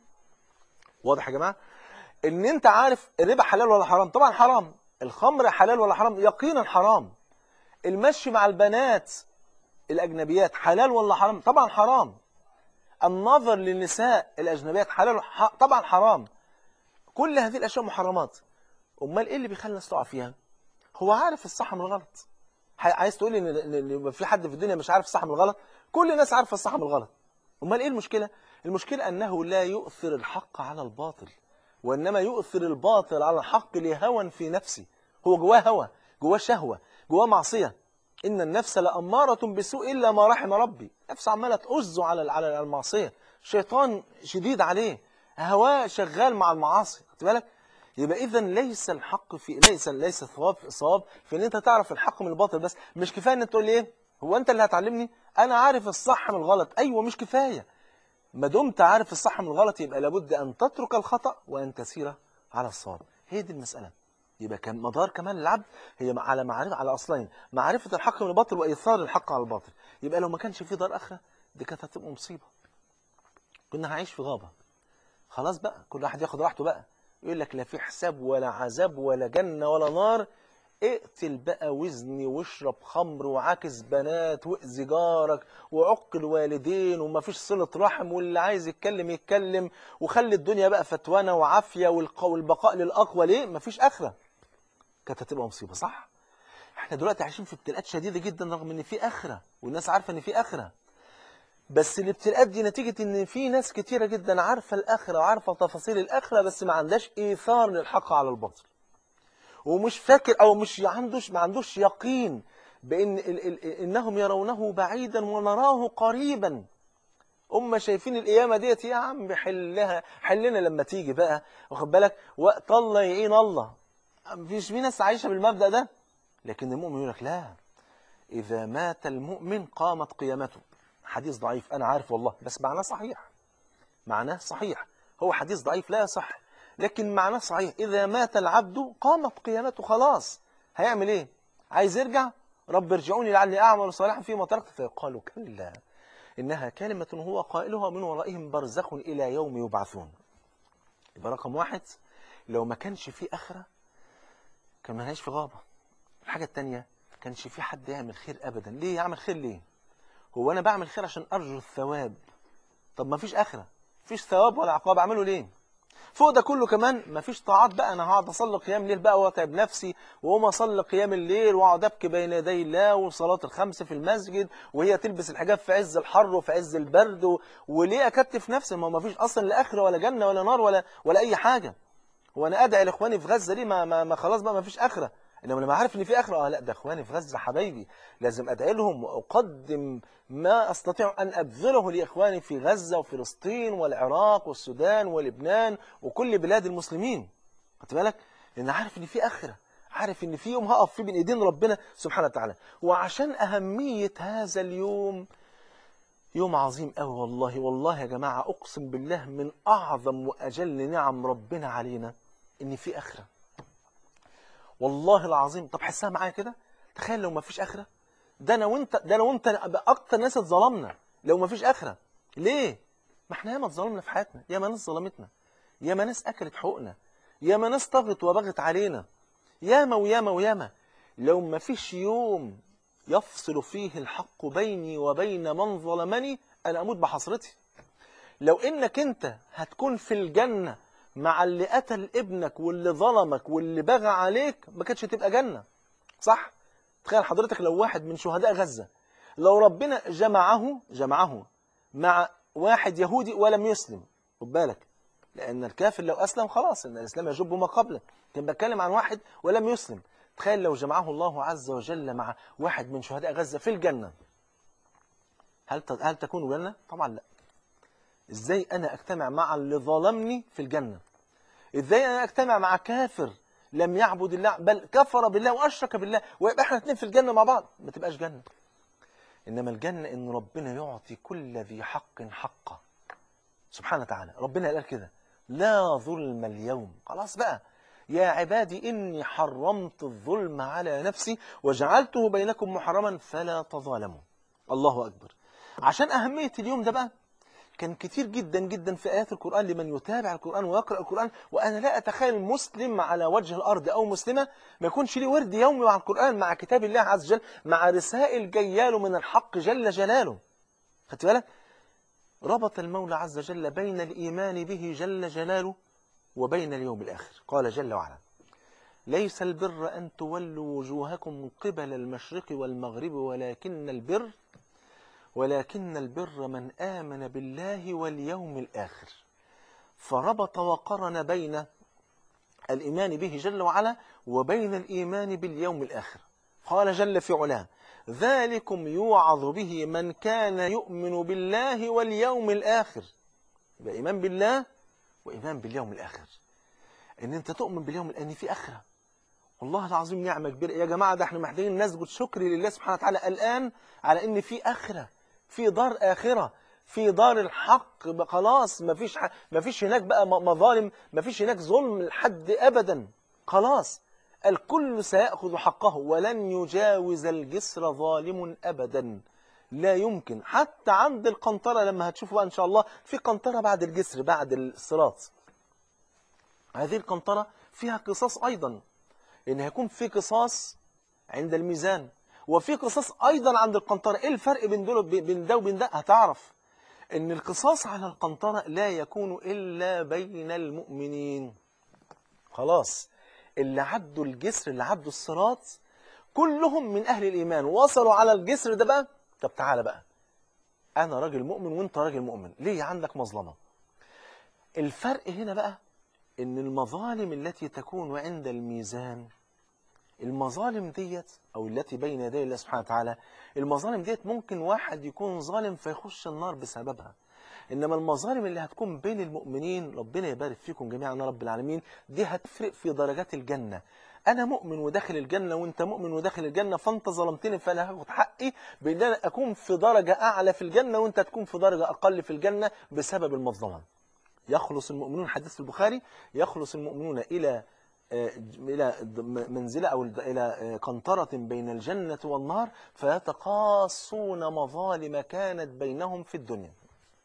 واضح يا جماعه ان انت عارف الربا حلال ولا حرام طبعا حرام الخمر حلال ولا حرام يقينا حرام المشي مع البنات الأجنبيات حلال ولا حرام طبعا حرام النظر للنساء الأجنبيات حلال ح- طبعا حرام كل هذه الأشياء محرمات أمال إيه اللي بيخلي الناس تقع فيها هو عارف الصح من الغلط ح- عايز تقول إن إن- إن يبقى في حد في الدنيا مش عارف الصح من الغلط كل الناس عارفة الصح من الغلط أمال إيه المشكلة المشكلة أنه لا يؤثر الحق على الباطل وإنما يؤثر الباطل على الحق لهوى في نفسه هو جواه هوى جواه شهوة جواه معصية إن النفس لأمارة بسوء إلا ما رحم ربي نفس عمالة تؤزه على على المعصية شيطان شديد عليه هواه شغال مع المعاصي خد بالك يبقى إذا ليس الحق في ليس ليس الثواب الصواب في إن أنت تعرف الحق من الباطل بس مش كفاية إن أنت تقول لي إيه هو أنت اللي هتعلمني أنا عارف الصح من الغلط أيوه مش كفاية ما دمت عارف الصح من الغلط يبقى لابد أن تترك الخطأ وأن تسير على الصواب هي دي المسألة يبقى كان مدار كمان العبد هي على معرفة على أصلين معرفة الحق من الباطل وإيثار الحق على الباطل يبقى لو ما كانش في دار آخرة دي كانت هتبقى مصيبة كنا هنعيش في غابة خلاص بقى كل واحد ياخد راحته بقى يقول لك لا في حساب ولا عذاب ولا جنة ولا نار اقتل بقى وزني واشرب خمر وعاكس بنات واذي جارك وعق الوالدين ومفيش صلة رحم واللي عايز يتكلم يتكلم وخلي الدنيا بقى فتوانة وعافية والق- والبقاء للأقوى ليه؟ مفيش آخرة كانت هتبقى مصيبة صح؟ احنا دلوقتي عايشين في ابتلاءات شديدة جدا رغم ان في اخرة والناس عارفة ان في اخرة بس الابتلاءات دي نتيجة ان في ناس كتيرة جدا عارفة الاخرة وعارفة تفاصيل الاخرة بس ما عندهاش ايثار للحق على الباطل ومش فاكر او مش عندوش ما عندوش يقين بان ال ال انهم يرونه بعيدا ونراه قريبا هم شايفين القيامة ديت يا عم حلها حلنا لما تيجي بقى واخد بالك وقت الله يعين الله مفيش في ناس عايشة بالمبدأ ده لكن المؤمن يقول لك لا إذا مات المؤمن قامت قيامته حديث ضعيف أنا عارف والله بس معناه صحيح معناه صحيح هو حديث ضعيف لا يصح لكن معناه صحيح إذا مات العبد قامت قيامته خلاص هيعمل إيه عايز يرجع رب ارجعوني لعلي أعمل صالحا فيما تركت فيقال كلا إنها كلمة هو قائلها من ورائهم برزخ إلى يوم يبعثون يبقى رقم واحد لو ما كانش في آخرة كان ما في غابة الحاجة التانية كانش في حد يعمل خير أبدا ليه يعمل خير ليه هو أنا بعمل خير عشان أرجو الثواب طب ما فيش آخرة فيش ثواب ولا عقاب أعمله ليه فوق ده كله كمان مفيش طاعات بقى انا هقعد اصلي قيام ليل بقى واتعب نفسي واقوم اصلي قيام الليل واقعد ابكي بين يدي الله وصلاه الخمس في المسجد وهي تلبس الحجاب في عز الحر وفي عز البرد و... وليه اكتف نفسي ما مفيش اصلا لا اخره ولا جنه ولا نار ولا ولا اي حاجه وانا ادعي لاخواني في غزه ليه ما, ما, ما خلاص بقى مفيش اخره انما لما عارف ان في اخره اه لا ده اخواني في غزه حبايبي لازم ادعي لهم واقدم ما استطيع ان ابذله لاخواني في غزه وفلسطين والعراق والسودان ولبنان وكل بلاد المسلمين خدت بالك لان عارف ان في اخره عارف ان في يوم هقف فيه بين ايدين ربنا سبحانه وتعالى وعشان اهميه هذا اليوم يوم عظيم قوي والله والله يا جماعه اقسم بالله من اعظم واجل نعم ربنا علينا ان في اخره والله العظيم طب حسها معايا كده تخيل لو ما فيش اخره ده انا وانت ده انا وانت اكتر ناس اتظلمنا لو ما فيش اخره ليه ما احنا ياما اتظلمنا في حياتنا ياما ناس ظلمتنا ياما ناس اكلت حقوقنا ياما ناس طغت وبغت علينا ياما وياما وياما لو ما فيش يوم يفصل فيه الحق بيني وبين من ظلمني انا اموت بحسرتي لو انك انت هتكون في الجنه مع اللي قتل ابنك واللي ظلمك واللي بغى عليك ما كانتش تبقى جنة صح؟ تخيل حضرتك لو واحد من شهداء غزة لو ربنا جمعه جمعه مع واحد يهودي ولم يسلم خد بالك لأن الكافر لو أسلم خلاص إن الإسلام يجب ما قبله كان بتكلم عن واحد ولم يسلم تخيل لو جمعه الله عز وجل مع واحد من شهداء غزة في الجنة هل هل تكون جنة؟ طبعا لا ازاي انا اجتمع مع اللي ظلمني في الجنة ازاي انا اجتمع مع كافر لم يعبد الله بل كفر بالله واشرك بالله ويبقى احنا الاثنين في الجنة مع بعض ما تبقاش جنة انما الجنة ان ربنا يعطي كل ذي حق حقه سبحانه وتعالى ربنا قال كده لا ظلم اليوم خلاص بقى يا عبادي إني حرمت الظلم على نفسي وجعلته بينكم محرما فلا تظالموا الله أكبر عشان أهمية اليوم ده بقى كان كتير جدا جدا في آيات القرآن لمن يتابع القرآن ويقرأ القرآن وأنا لا أتخيل مسلم على وجه الأرض أو مسلمة ما يكونش ليه ورد يومي مع القرآن مع كتاب الله عز وجل مع رسائل جياله من الحق جل جلاله خدت بالك ربط المولى عز وجل بين الإيمان به جل جلاله وبين اليوم الآخر قال جل وعلا ليس البر أن تولوا وجوهكم قبل المشرق والمغرب ولكن البر ولكن البر من آمن بالله واليوم الآخر فربط وقرن بين الإيمان به جل وعلا وبين الإيمان باليوم الآخر قال جل في علاه ذلكم يوعظ به من كان يؤمن بالله واليوم الآخر يبقى إيمان بالله وإيمان باليوم الآخر إن أنت تؤمن باليوم الآن في آخرة والله العظيم نعمة كبيرة يا جماعة ده احنا محتاجين نسجد شكر لله سبحانه وتعالى الآن على إن في آخرة في دار آخرة في دار الحق خلاص مفيش ح... مفيش هناك بقى مظالم مفيش هناك ظلم لحد أبدا خلاص الكل سيأخذ حقه ولن يجاوز الجسر ظالم أبدا لا يمكن حتى عند القنطرة لما هتشوفوا بقى إن شاء الله في قنطرة بعد الجسر بعد الصراط هذه القنطرة فيها قصاص أيضا إن هيكون في قصاص عند الميزان وفي قصاص أيضا عند القنطرة إيه الفرق بين دول بين ده وبين ده هتعرف إن القصاص على القنطرة لا يكون إلا بين المؤمنين خلاص اللي عدوا الجسر اللي عدوا الصراط كلهم من أهل الإيمان وصلوا على الجسر ده بقى طب تعالى بقى أنا راجل مؤمن وأنت راجل مؤمن ليه عندك مظلمة الفرق هنا بقى إن المظالم التي تكون عند الميزان المظالم ديت أو التي بين يدي الله سبحانه وتعالى المظالم ديت ممكن واحد يكون ظالم فيخش النار بسببها إنما المظالم اللي هتكون بين المؤمنين ربنا يبارك فيكم جميعا يا رب العالمين دي هتفرق في درجات الجنة أنا مؤمن وداخل الجنة وأنت مؤمن وداخل الجنة فأنت ظلمتني فأنا هاخد حقي بأن أنا أكون في درجة أعلى في الجنة وأنت تكون في درجة أقل في الجنة بسبب المظلمة يخلص المؤمنون حديث البخاري يخلص المؤمنون إلى إلى منزلة أو إلى قنطرة بين الجنة والنار فيتقاصون مظالم كانت بينهم في الدنيا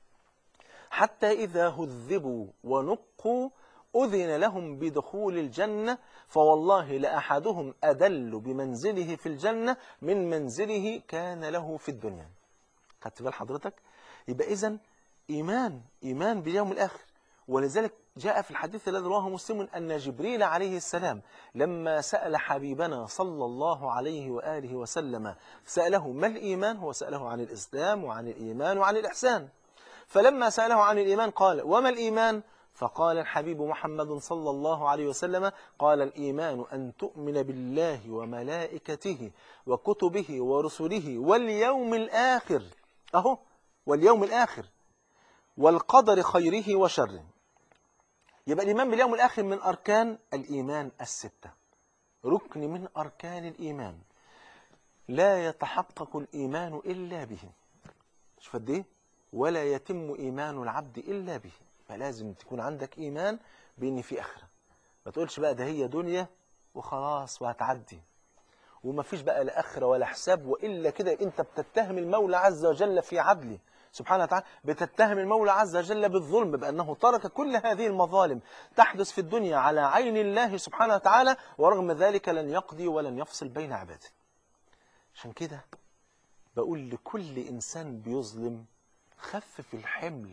حتى إذا هذبوا ونقوا أذن لهم بدخول الجنة فوالله لأحدهم أدل بمنزله في الجنة من منزله كان له في الدنيا خدت بال حضرتك يبقى إذن إيمان إيمان باليوم الآخر ولذلك جاء في الحديث الذي رواه مسلم أن جبريل عليه السلام لما سأل حبيبنا صلى الله عليه وآله وسلم سأله ما الإيمان هو سأله عن الإسلام وعن الإيمان وعن الإحسان فلما سأله عن الإيمان قال وما الإيمان فقال الحبيب محمد صلى الله عليه وسلم قال الإيمان أن تؤمن بالله وملائكته وكتبه ورسله واليوم الآخر أهو واليوم الآخر والقدر خيره وشره يبقى الإيمان باليوم الآخر من أركان الإيمان الستة ركن من أركان الإيمان لا يتحقق الإيمان إلا به شوف قد إيه ولا يتم إيمان العبد إلا به فلازم تكون عندك إيمان بإن في آخرة ما تقولش بقى ده هي دنيا وخلاص وهتعدي وما فيش بقى لا آخرة ولا حساب وإلا كده أنت بتتهم المولى عز وجل في عدله سبحانه وتعالى بتتهم المولى عز وجل بالظلم بأنه ترك كل هذه المظالم تحدث في الدنيا على عين الله سبحانه وتعالى ورغم ذلك لن يقضي ولن يفصل بين عباده عشان كده بقول لكل إنسان بيظلم خفف الحمل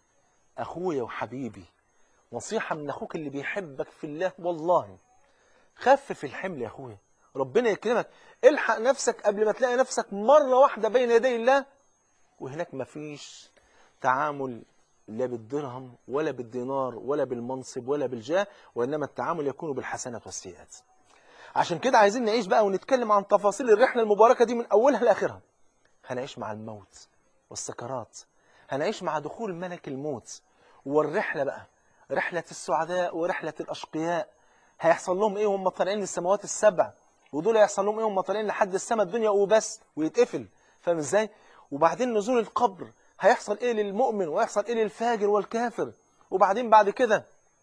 أخويا وحبيبي نصيحة من أخوك اللي بيحبك في الله والله خفف الحمل يا أخويا ربنا يكرمك الحق نفسك قبل ما تلاقي نفسك مرة واحدة بين يدي الله وهناك مفيش تعامل لا بالدرهم ولا بالدينار ولا بالمنصب ولا بالجاه وإنما التعامل يكون بالحسنات والسيئات عشان كده عايزين نعيش بقى ونتكلم عن تفاصيل الرحلة المباركة دي من أولها لآخرها هنعيش مع الموت والسكرات هنعيش مع دخول ملك الموت والرحلة بقى رحلة السعداء ورحلة الأشقياء هيحصل لهم إيه وهم طالعين للسماوات السبع ودول هيحصل لهم إيه وهم طالعين لحد السماء الدنيا وبس ويتقفل فاهم إزاي وبعدين نزول القبر هيحصل إيه للمؤمن ويحصل إيه للفاجر والكافر وبعدين بعد كده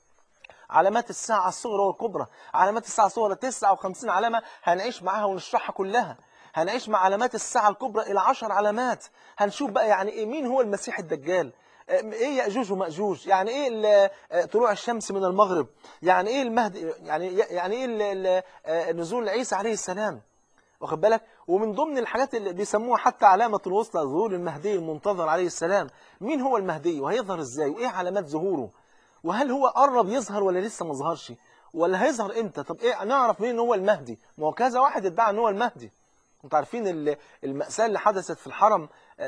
علامات الساعة الصغرى والكبرى علامات الساعة الصغرى 59 علامة هنعيش معاها ونشرحها كلها هنعيش مع علامات الساعة الكبرى إلى 10 علامات هنشوف بقى يعني إيه مين هو المسيح الدجال ايه يأجوج ومأجوج يعني ايه طلوع الشمس من المغرب يعني ايه المهدي يعني يعني ايه نزول عيسى عليه السلام واخد بالك ومن ضمن الحاجات اللي بيسموها حتى علامة الوسطى ظهور المهدي المنتظر عليه السلام مين هو المهدي وهيظهر ازاي وايه علامات ظهوره وهل هو قرب يظهر ولا لسه ما ظهرش ولا هيظهر امتى طب ايه نعرف مين هو المهدي ما هو كذا واحد ادعى ان هو المهدي انتوا عارفين المأساة اللي حدثت في الحرم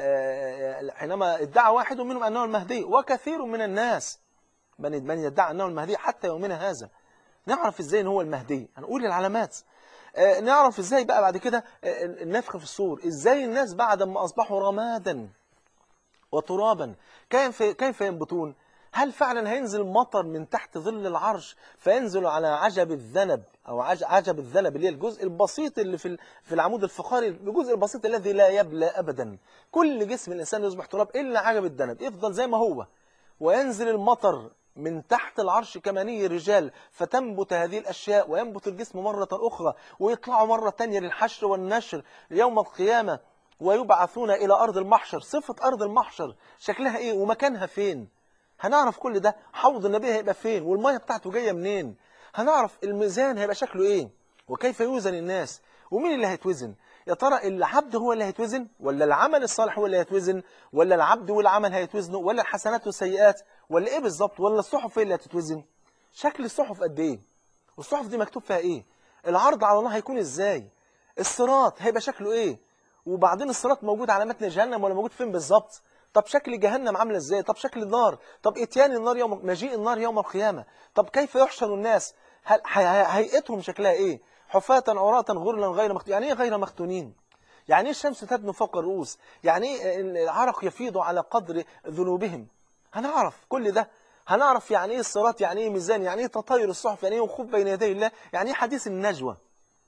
حينما ادعى واحد منهم أنه المهدي وكثير من الناس من من يدعى أنه المهدي حتى يومنا هذا نعرف ازاي ان هو المهدي هنقول العلامات نعرف ازاي بقى بعد كده النفخ في الصور ازاي الناس بعد ما أصبحوا رمادا وترابا كيف كيف ينبتون هل فعلا هينزل مطر من تحت ظل العرش فينزل على عجب الذنب أو عجب الذنب اللي هي الجزء البسيط اللي في في العمود الفقري الجزء البسيط الذي لا يبلى أبدا كل جسم الإنسان يصبح تراب إلا عجب الذنب يفضل زي ما هو وينزل المطر من تحت العرش كمني الرجال فتنبت هذه الأشياء وينبت الجسم مرة أخرى ويطلعوا مرة تانية للحشر والنشر يوم القيامة ويبعثون إلى أرض المحشر صفة أرض المحشر شكلها إيه ومكانها فين هنعرف كل ده حوض النبي هيبقى فين والمية بتاعته جاية منين هنعرف الميزان هيبقى شكله ايه وكيف يوزن الناس ومين اللي هيتوزن يا ترى العبد هو اللي هيتوزن ولا العمل الصالح هو اللي هيتوزن ولا العبد والعمل هيتوزنوا ولا الحسنات والسيئات ولا ايه بالظبط ولا الصحف هي اللي هتتوزن شكل الصحف قد ايه والصحف دي مكتوب فيها ايه العرض على الله هيكون ازاي الصراط هيبقى شكله ايه وبعدين الصراط موجود على متن جهنم ولا موجود فين بالظبط طب شكل جهنم عامله ازاي طب شكل النار طب اتيان النار يوم مجيء النار يوم القيامه طب كيف يحشر الناس هل هيئتهم شكلها ايه حفاة عراة غرلا غير مختونين يعني ايه غير مختونين يعني ايه الشمس تدنو فوق الرؤوس يعني ايه العرق يفيض على قدر ذنوبهم هنعرف كل ده هنعرف يعني ايه الصراط يعني ايه ميزان يعني ايه تطاير الصحف يعني ايه وقوف بين يدي الله يعني ايه حديث النجوى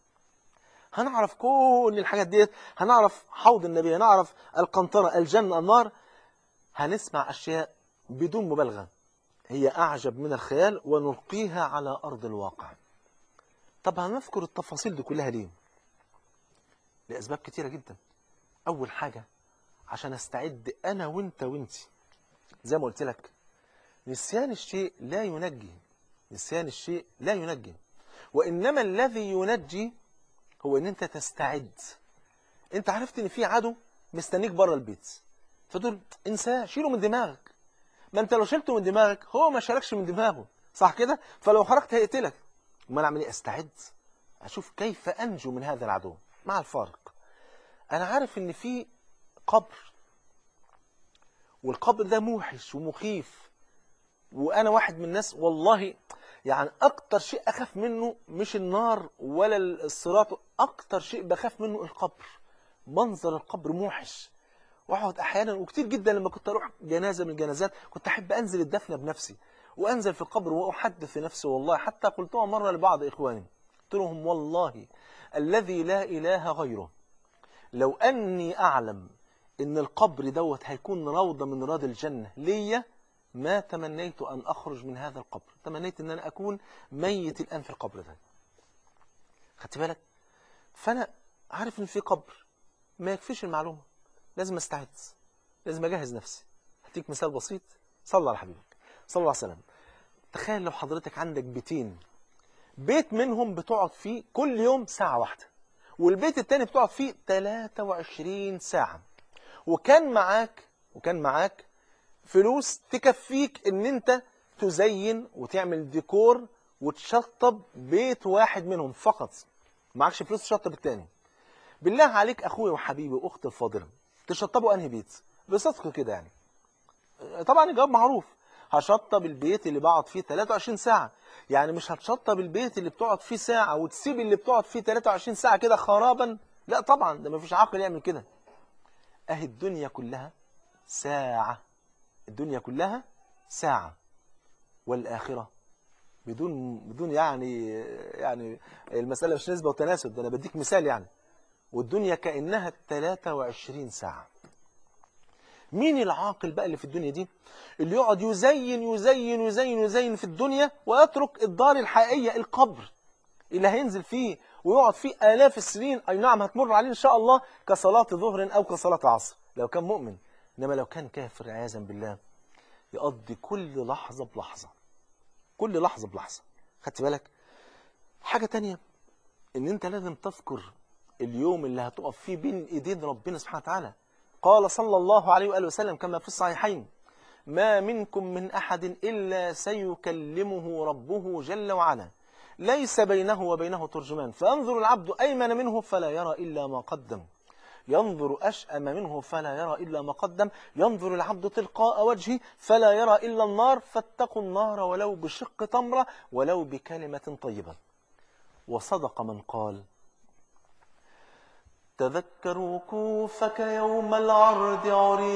هنعرف كل الحاجات ديت هنعرف حوض النبي هنعرف القنطرة الجنة النار هنسمع أشياء بدون مبالغة هي أعجب من الخيال ونلقيها على أرض الواقع طب هنذكر التفاصيل دي كلها ليه لأسباب كتيرة جدا أول حاجة عشان استعد أنا وانت وانتي زي ما قلت لك نسيان الشيء لا ينجي نسيان الشيء لا ينجي وإنما الذي ينجي هو ان انت تستعد انت عرفت ان في عدو مستنيك بره البيت فتقول انساه شيله من دماغك ما انت لو شلته من دماغك هو ما شالكش من دماغه صح كده فلو خرجت هيقتلك ما انا اعمل ايه استعد اشوف كيف انجو من هذا العدو مع الفارق انا عارف ان في قبر والقبر ده موحش ومخيف وانا واحد من الناس والله يعني اكتر شيء اخاف منه مش النار ولا الصراط اكتر شيء بخاف منه القبر منظر القبر موحش واقعد احيانا وكتير جدا لما كنت اروح جنازه من الجنازات كنت احب انزل الدفنه بنفسي وانزل في القبر واحدث نفسي والله حتى قلتها مره لبعض اخواني قلت لهم والله الذي لا اله غيره لو اني اعلم ان القبر دوت هيكون روضه من رياض الجنه ليا ما تمنيت أن أخرج من هذا القبر تمنيت أن أنا أكون ميت الآن في القبر ده خدت بالك فأنا عارف أن في قبر ما يكفيش المعلومة لازم أستعد لازم أجهز نفسي هديك مثال بسيط صلى على حبيبك صلى الله عليه وسلم تخيل لو حضرتك عندك بيتين بيت منهم بتقعد فيه كل يوم ساعة واحدة والبيت التاني بتقعد فيه 23 ساعة وكان معاك وكان معاك فلوس تكفيك ان انت تزين وتعمل ديكور وتشطب بيت واحد منهم فقط معكش فلوس تشطب التاني بالله عليك اخويا وحبيبي واختي الفاضله تشطبوا انهي بيت بصدق كده يعني طبعا الجواب معروف هشطب البيت اللي بقعد فيه 23 ساعة يعني مش هتشطب البيت اللي بتقعد فيه ساعة وتسيب اللي بتقعد فيه 23 ساعة كده خرابا لا طبعا ده مفيش عاقل يعمل كده اهي الدنيا كلها ساعة الدنيا كلها ساعة والآخرة بدون بدون يعني يعني المسألة مش نسبة وتناسب ده أنا بديك مثال يعني والدنيا كأنها 23 ساعة مين العاقل بقى اللي في الدنيا دي اللي يقعد يزين يزين يزين يزين في الدنيا ويترك الدار الحقيقية القبر اللي هينزل فيه ويقعد فيه آلاف السنين أي نعم هتمر عليه إن شاء الله كصلاة ظهر أو كصلاة عصر لو كان مؤمن إنما لو كان كافر عياذا بالله يقضي كل لحظة بلحظة كل لحظة بلحظة خدت بالك حاجة تانية ان انت لازم تذكر اليوم اللي هتقف فيه بين ايدين ربنا سبحانه وتعالى قال صلى الله عليه وآله وسلم كما في الصحيحين ما منكم من أحد إلا سيكلمه ربه جل وعلا ليس بينه وبينه ترجمان فأنظر العبد أيمن منه فلا يرى إلا ما قدم ينظر أشأم منه فلا يرى إلا ما قدم ينظر العبد تلقاء وجهه فلا يرى إلا النار فاتقوا النار ولو بشق تمرة ولو بكلمة طيبة وصدق من قال تذكر وقوفك يوم العرض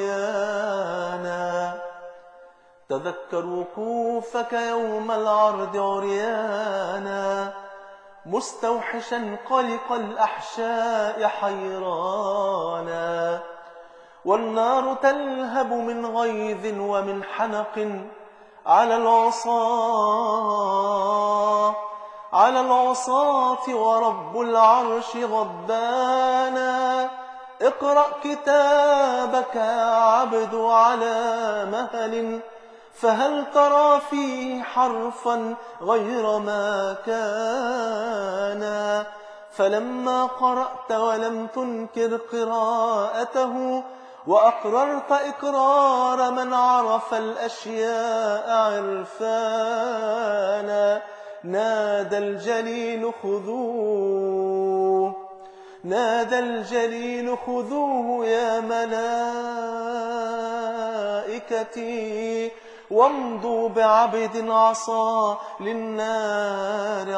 عريانا تذكر وقوفك يوم العرض عريانا مستوحشا قلق الأحشاء حيرانا والنار تلهب من غيظ ومن حنق على العصاة على العصاة ورب العرش غضبانا اقرأ كتابك يا عبد على مهل فهل ترى فيه حرفا غير ما كان فلما قرأت ولم تنكر قراءته وأقررت إقرار من عرف الأشياء عرفانا نادى الجليل خذوه نادى الجليل خذوه يا ملائكتي وامضوا بعبد عصا للنار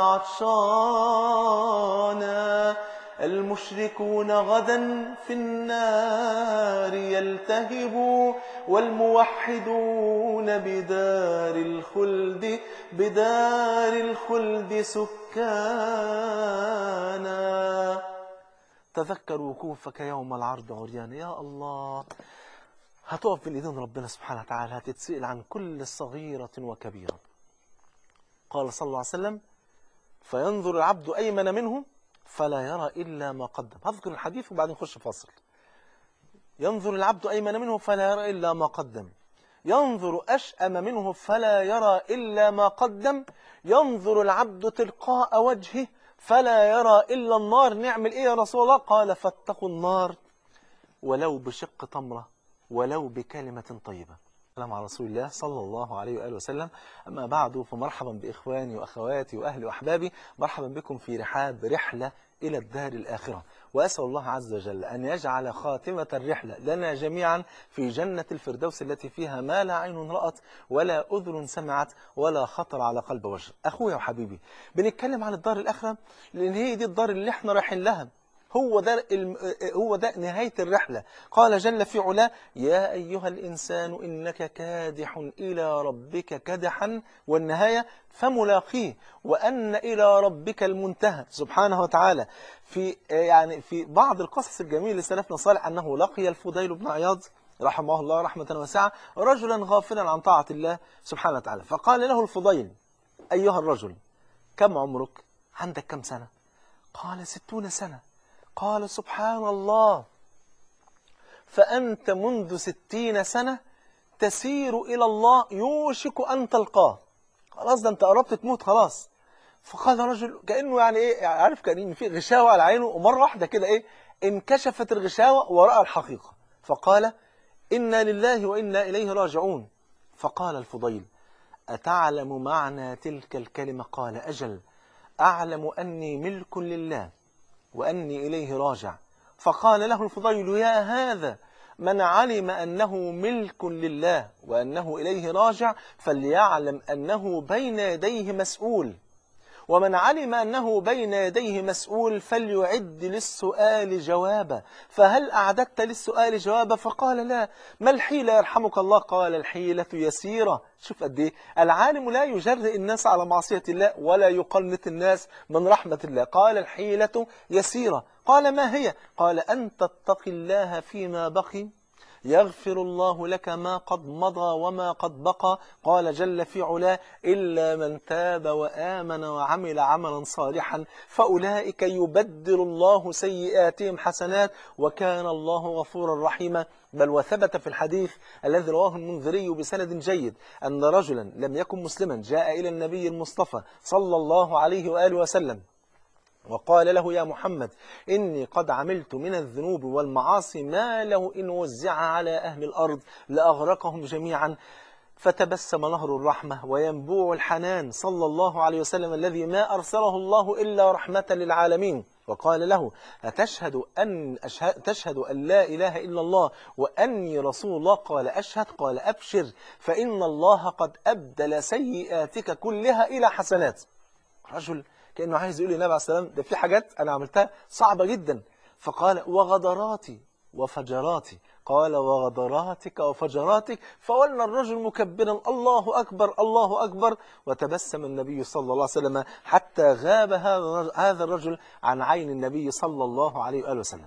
عطشانا المشركون غدا في النار يلتهبوا والموحدون بدار الخلد بدار الخلد سكانا تذكر وقوفك يوم العرض عريانا يا الله هتقف بين ايدين ربنا سبحانه وتعالى هتتسأل عن كل صغيرة وكبيرة قال صلى الله عليه وسلم فينظر العبد أيمن منه فلا يرى إلا ما قدم هذكر الحديث وبعدين نخش فاصل ينظر العبد أيمن منه فلا يرى إلا ما قدم ينظر أشأم منه فلا يرى إلا ما قدم ينظر العبد تلقاء وجهه فلا يرى إلا النار نعمل إيه يا رسول الله قال فاتقوا النار ولو بشق تمرة ولو بكلمة طيبة السلام على رسول الله صلى الله عليه وآله وسلم أما بعد فمرحبا بإخواني وأخواتي وأهلي وأحبابي مرحبا بكم في رحاب رحلة إلى الدار الآخرة وأسأل الله عز وجل أن يجعل خاتمة الرحلة لنا جميعا في جنة الفردوس التي فيها ما لا عين رأت ولا أذن سمعت ولا خطر على قلب وجه أخويا وحبيبي بنتكلم عن الدار الآخرة لأن هي دي الدار اللي احنا رايحين لها هو ده الم... هو ده نهاية الرحلة قال جل في علاه يا أيها الإنسان إنك كادح إلى ربك كدحا والنهاية فملاقيه وأن إلى ربك المنتهى سبحانه وتعالى في يعني في بعض القصص الجميلة لسلفنا صالح أنه لقي الفضيل بن عياض رحمه الله رحمة واسعة رجلا غافلا عن طاعة الله سبحانه وتعالى فقال له الفضيل أيها الرجل كم عمرك عندك كم سنة قال ستون سنة قال سبحان الله فأنت منذ ستين سنة تسير إلى الله يوشك أن تلقاه خلاص ده أنت قربت تموت خلاص فقال رجل كأنه يعني إيه عارف كأن في غشاوة على عينه ومرة واحدة كده إيه انكشفت الغشاوة ورأى الحقيقة فقال إنا لله وإنا إليه راجعون فقال الفضيل أتعلم معنى تلك الكلمة قال أجل أعلم أني ملك لله وأني إليه راجع فقال له الفضيل يا هذا من علم أنه ملك لله وأنه إليه راجع فليعلم أنه بين يديه مسؤول ومن علم أنه بين يديه مسؤول فليعد للسؤال جوابا فهل أعددت للسؤال جوابا فقال لا ما الحيلة يرحمك الله قال الحيلة يسيرة شوف قد ايه العالم لا يجرئ الناس على معصية الله ولا يقنط الناس من رحمة الله قال الحيلة يسيرة قال ما هي قال أن تتقي الله فيما بقي يغفر الله لك ما قد مضى وما قد بقى قال جل في علاه إلا من تاب وآمن وعمل عملا صالحا فأولئك يبدل الله سيئاتهم حسنات وكان الله غفورا رحيما بل وثبت في الحديث الذي رواه المنذري بسند جيد أن رجلا لم يكن مسلما جاء إلى النبي المصطفى صلى الله عليه وآله وسلم وقال له يا محمد إني قد عملت من الذنوب والمعاصي ما له إن وزع على أهل الأرض لأغرقهم جميعا فتبسم نهر الرحمة وينبوع الحنان صلى الله عليه وسلم الذي ما أرسله الله إلا رحمة للعالمين وقال له أتشهد أن, أشهد تشهد أن لا إله إلا الله وأني رسول الله قال أشهد قال أبشر فإن الله قد أبدل سيئاتك كلها إلى حسنات رجل كأنه عايز يقول للنبي عليه السلام ده في حاجات أنا عملتها صعبة جدا فقال وغدراتي وفجراتي قال وغدراتك وفجراتك فولى الرجل مكبرا الله أكبر الله أكبر وتبسم النبي صلى الله عليه وسلم حتى غاب هذا الرجل عن عين النبي صلى الله عليه وآله وسلم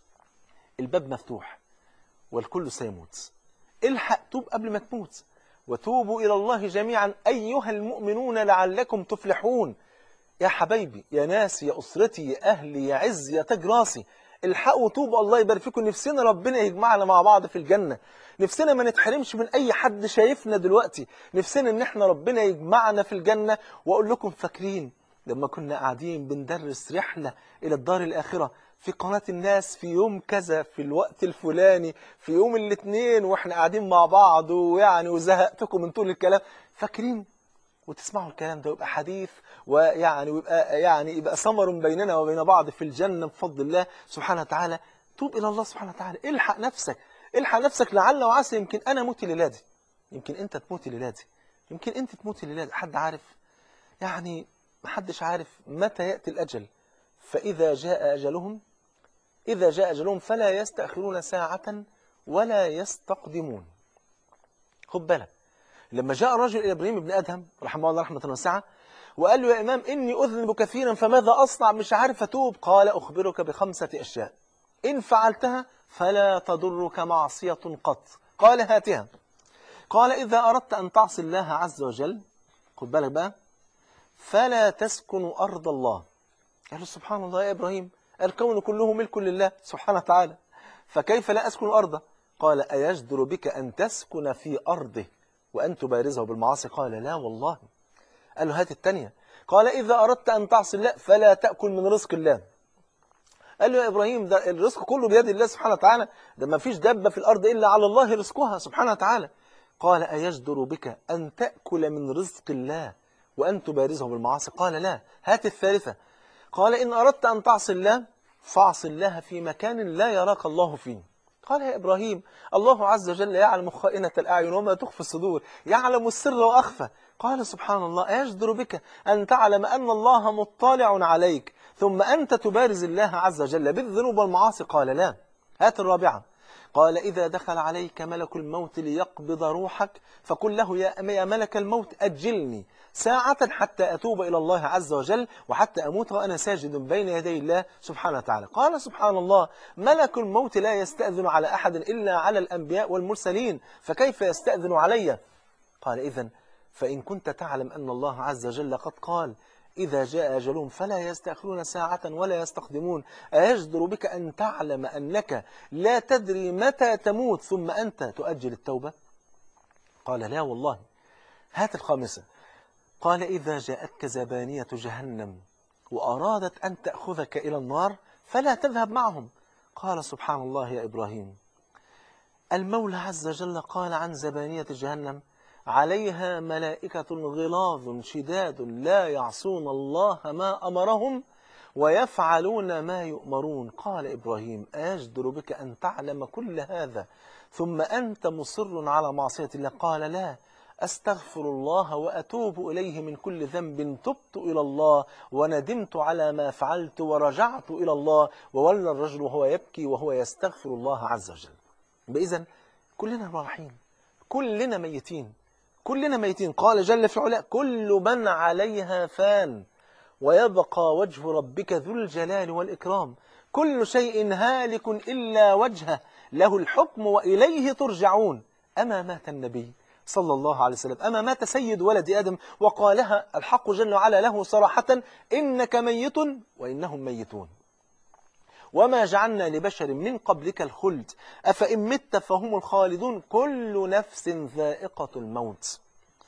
الباب مفتوح والكل سيموت الحق توب قبل ما تموت وتوبوا إلى الله جميعا أيها المؤمنون لعلكم تفلحون يا حبايبي يا ناس يا أسرتي يا أهلي يا عز يا تاج راسي الحقوا توبوا الله يبارك فيكم نفسنا ربنا يجمعنا مع بعض في الجنة نفسنا ما نتحرمش من أي حد شايفنا دلوقتي نفسنا إن احنا ربنا يجمعنا في الجنة وأقول لكم فاكرين لما كنا قاعدين بندرس رحلة إلى الدار الآخرة في قناة الناس في يوم كذا في الوقت الفلاني في يوم الاثنين واحنا قاعدين مع بعض ويعني وزهقتكم من طول الكلام فاكرين وتسمعوا الكلام ده ويبقى حديث ويعني ويبقى يعني يبقى ثمر بيننا وبين بعض في الجنة بفضل الله سبحانه وتعالى توب إلى الله سبحانه وتعالى الحق نفسك الحق نفسك لعل وعسى يمكن أنا موتي ليلادي يمكن أنت تموتي ليلادي يمكن أنت تموتي ليلادي حد عارف يعني محدش عارف متى يأتي الأجل فإذا جاء أجلهم إذا جاء أجلهم فلا يستأخرون ساعة ولا يستقدمون خد بالك لما جاء الرجل إلى إبراهيم بن أدهم رحمه الله رحمة واسعة وقال له يا إمام إني أذنب كثيرا فماذا أصنع مش عارف أتوب قال أخبرك بخمسة أشياء إن فعلتها فلا تضرك معصية قط قال هاتها قال إذا أردت أن تعصي الله عز وجل خد بالك بقى فلا تسكن أرض الله قال له سبحان الله يا إبراهيم الكون كله ملك لله سبحانه وتعالى فكيف لا أسكن أرضه قال أيجدر بك أن تسكن في أرضه وأن تبارزه بالمعاصي قال لا والله قال له هات الثانية قال إذا أردت أن تعصي الله فلا تأكل من رزق الله قال له يا إبراهيم ده الرزق كله بيد الله سبحانه وتعالى ده ما فيش دابة في الأرض إلا على الله رزقها سبحانه وتعالى قال أيجدر بك أن تأكل من رزق الله وأن تبارزه بالمعاصي قال لا هات الثالثة قال إن أردت أن تعصي الله فاعص الله في مكان لا يراك الله فيه قال يا إبراهيم الله عز وجل يعلم خائنة الأعين وما تخفي الصدور يعلم السر وأخفى قال سبحان الله أيجدر بك أن تعلم أن الله مطلع عليك ثم أنت تبارز الله عز وجل بالذنوب والمعاصي قال لا هات الرابعة قال إذا دخل عليك ملك الموت ليقبض روحك فقل له يا ملك الموت أجلني ساعة حتى أتوب إلى الله عز وجل وحتى أموت وأنا ساجد بين يدي الله سبحانه وتعالى قال سبحان الله ملك الموت لا يستأذن على أحد إلا على الأنبياء والمرسلين فكيف يستأذن علي قال إذن فإن كنت تعلم أن الله عز وجل قد قال إذا جاء أجلهم فلا يستأخرون ساعة ولا يستقدمون أيجدر بك أن تعلم أنك لا تدري متى تموت ثم أنت تؤجل التوبة قال لا والله هات الخامسة قال إذا جاءتك زبانية جهنم وأرادت أن تأخذك إلى النار فلا تذهب معهم قال سبحان الله يا إبراهيم المولى عز وجل قال عن زبانية جهنم عليها ملائكة غلاظ شداد لا يعصون الله ما أمرهم ويفعلون ما يؤمرون قال إبراهيم أجدر بك أن تعلم كل هذا ثم أنت مصر على معصية الله قال لا أستغفر الله وأتوب إليه من كل ذنب تبت إلى الله وندمت على ما فعلت ورجعت إلى الله وولى الرجل وهو يبكي وهو يستغفر الله عز وجل بإذن كلنا رايحين كلنا ميتين كلنا ميتين قال جل في علاء كل من عليها فان ويبقى وجه ربك ذو الجلال والإكرام كل شيء هالك إلا وجهه له الحكم وإليه ترجعون أما مات النبي صلى الله عليه وسلم أما مات سيد ولد آدم وقالها الحق جل وعلا له صراحة إنك ميت وإنهم ميتون وما جعلنا لبشر من قبلك الخلد أفإن مت فهم الخالدون كل نفس ذائقة الموت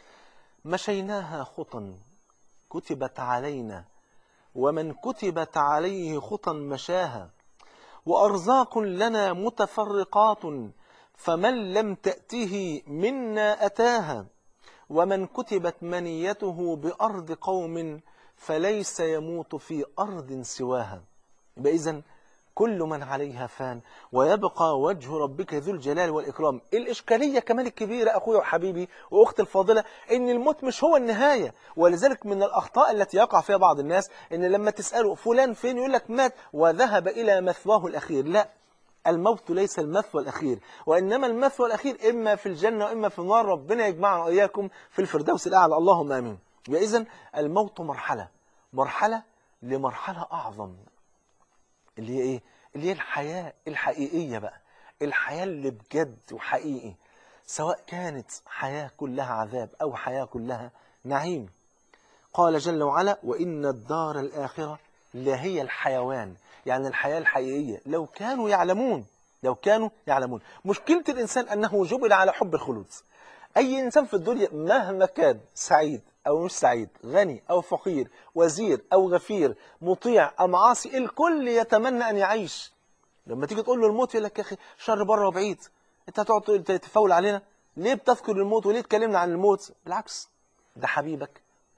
مشيناها خطا كتبت علينا ومن كتبت عليه خطا مشاها وأرزاق لنا متفرقات فمن لم تأته منا أتاها ومن كتبت منيته بأرض قوم فليس يموت في أرض سواها إذن كل من عليها فان ويبقى وجه ربك ذو الجلال والإكرام الإشكالية كمان الكبيرة أخوي وحبيبي وأختي الفاضلة إن الموت مش هو النهاية ولذلك من الأخطاء التي يقع فيها بعض الناس إن لما تسأله فلان فين يقول لك مات وذهب إلى مثواه الأخير لا الموت ليس المثوى الأخير وإنما المثوى الأخير إما في الجنة وإما في النار ربنا يجمعنا وإياكم في الفردوس الأعلى اللهم آمين إذن الموت مرحلة مرحلة لمرحلة أعظم اللي هي إيه؟ اللي هي الحياة الحقيقية بقى الحياة اللي بجد وحقيقي سواء كانت حياة كلها عذاب أو حياة كلها نعيم قال جل وعلا وإن الدار الآخرة لهي الحيوان يعني الحياة الحقيقية لو كانوا يعلمون لو كانوا يعلمون مشكلة الإنسان أنه جبل على حب الخلود أي إنسان في الدنيا مهما كان سعيد أو مش سعيد غني أو فقير وزير أو غفير مطيع أم عاصي الكل يتمنى أن يعيش لما تيجي تقول له الموت يقول لك يا أخي شر بره وبعيد أنت هتقعد تفول علينا ليه بتذكر الموت وليه تكلمنا عن الموت بالعكس ده حبيبك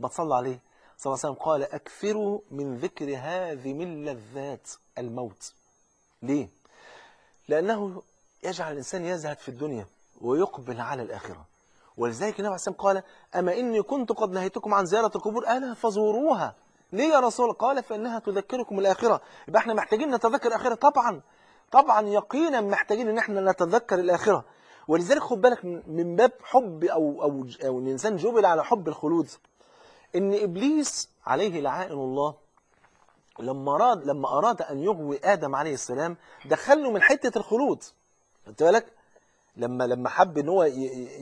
ما تصلى عليه صلى الله عليه وسلم قال أكثروا من ذكر هذه من لذات الموت ليه؟ لأنه يجعل الإنسان يزهد في الدنيا ويقبل على الآخرة ولذلك النبي عليه الصلاة والسلام قال أما إني كنت قد نهيتكم عن زيارة القبور ألا فزوروها ليه يا رسول الله قال فإنها تذكركم الآخرة يبقى احنا محتاجين نتذكر الآخرة طبعا طبعا يقينا محتاجين ان احنا نتذكر الآخرة ولذلك خد بالك من باب حب أو, أو, أو ان الإنسان جبل على حب الخلود ان إبليس عليه لعائن الله لما أراد, لما أراد أن يغوي آدم عليه السلام دخله من حتة الخلود خدت بالك لما لما حب ان هو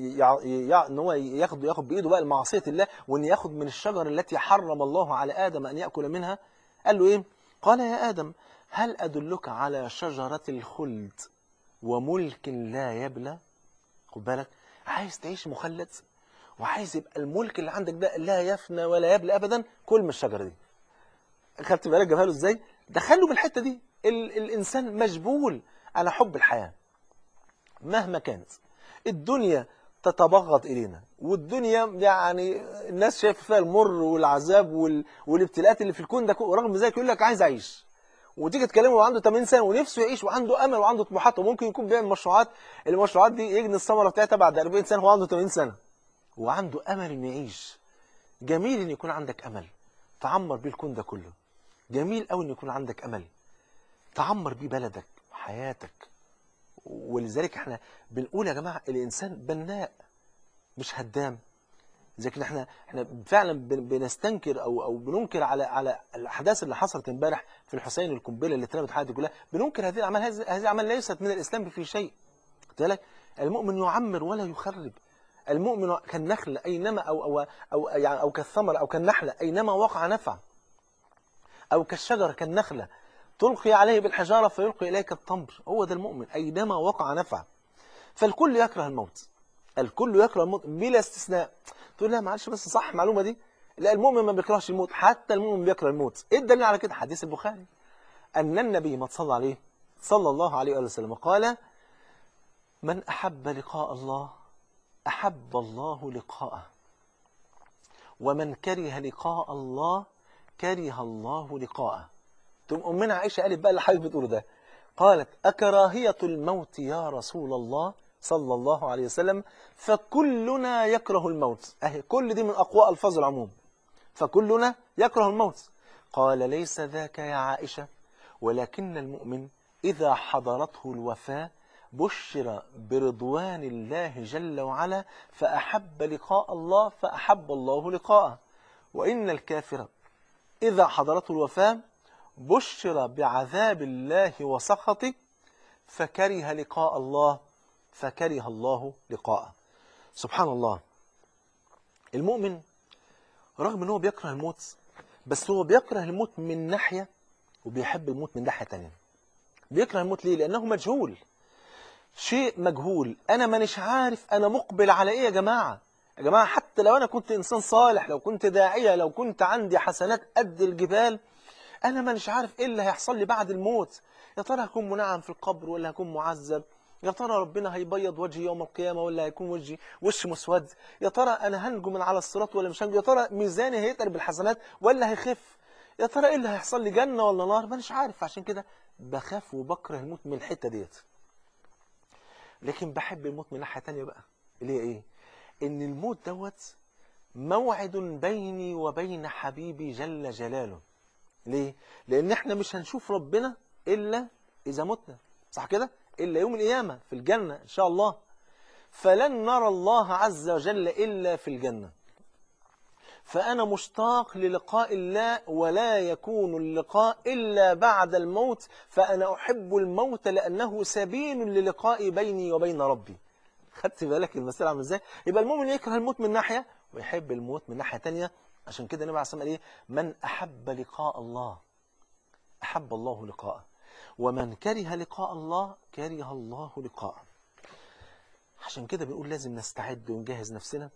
ان هو ياخد ياخد بايده بقى المعصيه الله وان ياخد من الشجره التي حرم الله على ادم ان ياكل منها قال له ايه قال يا ادم هل ادلك على شجره الخلد وملك لا يبلى خد بالك عايز تعيش مخلد وعايز يبقى الملك اللي عندك ده لا يفنى ولا يبلى ابدا كل من الشجره دي خدت بالك جابها له ازاي دخله بالحته دي ال الانسان مجبول على حب الحياه مهما كانت الدنيا تتبغض إلينا والدنيا يعني الناس شايفه فيها المر والعذاب وال... والابتلاءات اللي في الكون ده ورغم ذلك يقول لك عايز أعيش وتيجي تكلمه وعنده 80 سنة ونفسه يعيش وعنده أمل وعنده طموحات وممكن يكون بيعمل مشروعات المشروعات دي يجني الثمرة بتاعتها بعد 40 سنة وهو عنده 80 سنة وعنده أمل إنه يعيش جميل إن يكون عندك أمل تعمر بيه الكون ده كله جميل قوي إن يكون عندك أمل تعمر بيه بلدك وحياتك ولذلك احنا بنقول يا جماعة الإنسان بناء مش هدام لكن احنا احنا فعلا بنستنكر او او بننكر على على الاحداث اللي حصلت امبارح في الحسين القنبله اللي اترمت حياتي كلها بننكر هذه الاعمال هذه الاعمال ليست من الاسلام في شيء قلت لك المؤمن يعمر ولا يخرب المؤمن كالنخل اينما او او او يعني او كالثمر او كالنحله اينما وقع نفع او كالشجره كالنخله تلقي عليه بالحجارة فيلقي إليك التمر هو ده المؤمن أينما وقع نفع فالكل يكره الموت الكل يكره الموت بلا استثناء تقول لا معلش بس صح المعلومة دي لا المؤمن ما بيكرهش الموت حتى المؤمن بيكره الموت ايه الدليل على كده حديث البخاري أن النبي ما تصلى عليه صلى الله عليه وآله وسلم قال من أحب لقاء الله أحب الله لقاءه ومن كره لقاء الله كره الله لقاءه تقوم أمنا عائشة قالت بقى اللي حضرتك بتقوله ده قالت أكراهية الموت يا رسول الله صلى الله عليه وسلم فكلنا يكره الموت أهي كل دي من أقوى ألفاظ العموم فكلنا يكره الموت قال ليس ذاك يا عائشة ولكن المؤمن إذا حضرته الوفاة بشر برضوان الله جل وعلا فأحب لقاء الله فأحب الله لقاءه وإن الكافر إذا حضرته الوفاة بشر بعذاب الله وسخطه فكره لقاء الله فكره الله لقاءه سبحان الله المؤمن رغم ان هو بيكره الموت بس هو بيكره الموت من ناحية وبيحب الموت من ناحية تانية بيكره الموت ليه لأنه مجهول شيء مجهول أنا مانيش عارف أنا مقبل على إيه يا جماعة يا جماعة حتى لو أنا كنت إنسان صالح لو كنت داعية لو كنت عندي حسنات قد الجبال أنا مانيش عارف إيه اللي هيحصل لي بعد الموت يا ترى هكون منعم في القبر ولا هكون معذب يا ترى ربنا هيبيض وجهي يوم القيامة ولا هيكون وجهي وش مسود يا ترى أنا هنجو من على الصراط ولا مش هنجو يا ترى ميزاني هيتقل بالحسنات ولا هيخف يا ترى إيه اللي هيحصل لي جنة ولا نار مانيش عارف عشان كده بخاف وبكره الموت من الحتة ديت لكن بحب الموت من ناحية تانية بقى اللي هي إيه إن الموت دوت موعد بيني وبين حبيبي جل جلاله ليه؟ لأن احنا مش هنشوف ربنا إلا إذا متنا صح كده؟ إلا يوم القيامة في الجنة إن شاء الله فلن نرى الله عز وجل إلا في الجنة فأنا مشتاق للقاء الله ولا يكون اللقاء إلا بعد الموت فأنا أحب الموت لأنه سبيل للقاء بيني وبين ربي خدت بالك المسألة عامله ازاي يبقى المؤمن يكره الموت من ناحية ويحب الموت من ناحية تانية عشان كده النبي عليه الصلاة والسلام قال ايه من أحب لقاء الله أحب الله لقاءه ومن كره لقاء الله كره الله لقاءه عشان كده بنقول لازم نستعد ونجهز نفسنا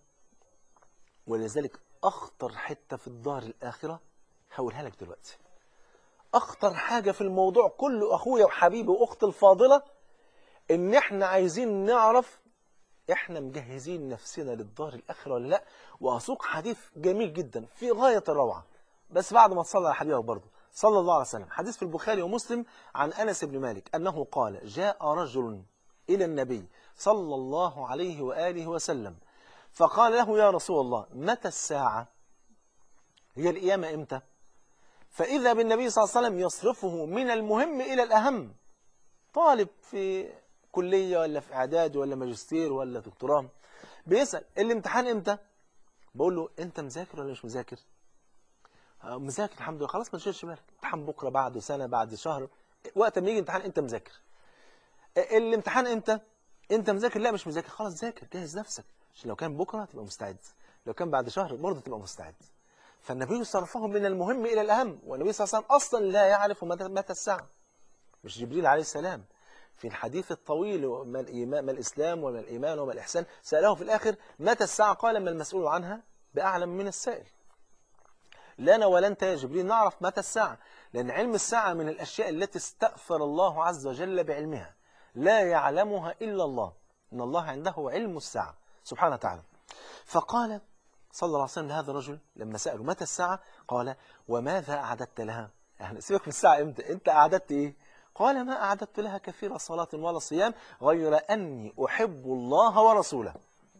ولذلك أخطر حتة في الدار الآخرة هقولها لك دلوقتي أخطر حاجة في الموضوع كله أخويا وحبيبي وأختي الفاضلة إن إحنا عايزين نعرف احنا مجهزين نفسنا للدار الآخرة ولا لا وأسوق حديث جميل جدا في غاية الروعة بس بعد ما تصلى على حبيبك برضه صلى الله عليه وسلم حديث في البخاري ومسلم عن أنس بن مالك أنه قال جاء رجل إلى النبي صلى الله عليه وآله وسلم فقال له يا رسول الله متى الساعة هي القيامة إمتى فإذا بالنبي صلى الله عليه وسلم يصرفه من المهم إلى الأهم طالب في كلية ولا في إعداد ولا ماجستير ولا دكتوراه بيسأل الامتحان إمتى بقول له أنت مذاكر ولا مش مذاكر آه، مذاكر الحمد لله خلاص ما تشغلش بالك امتحان بكرة بعد سنة بعد شهر وقت ما يجي امتحان أنت مذاكر آه، الامتحان إمتى أنت مذاكر لا مش مذاكر خلاص ذاكر جهز نفسك عشان لو كان بكرة تبقى مستعد لو كان بعد شهر برضه تبقى مستعد فالنبي صرفهم من المهم إلى الأهم والنبي صلى الله عليه وسلم أصلا لا يعرف متى متى الساعة مش جبريل عليه السلام في الحديث الطويل ما الإيمان ما الإسلام وما الإيمان وما الإحسان سأله في الآخر متى الساعة قال ما المسؤول عنها بأعلم من السائل لا أنا ولا أنت يا جبريل نعرف متى الساعة لأن علم الساعة من الأشياء التي استأثر الله عز وجل بعلمها لا يعلمها إلا الله إن الله عنده علم الساعة سبحانه وتعالى فقال صلى الله عليه وسلم لهذا الرجل لما سأله متى الساعة قال وماذا أعددت لها يعني سيبك من الساعة إمتى أنت أعددت إيه قال ما أعددت لها كثير صلاة ولا صيام غير أني أحب الله ورسوله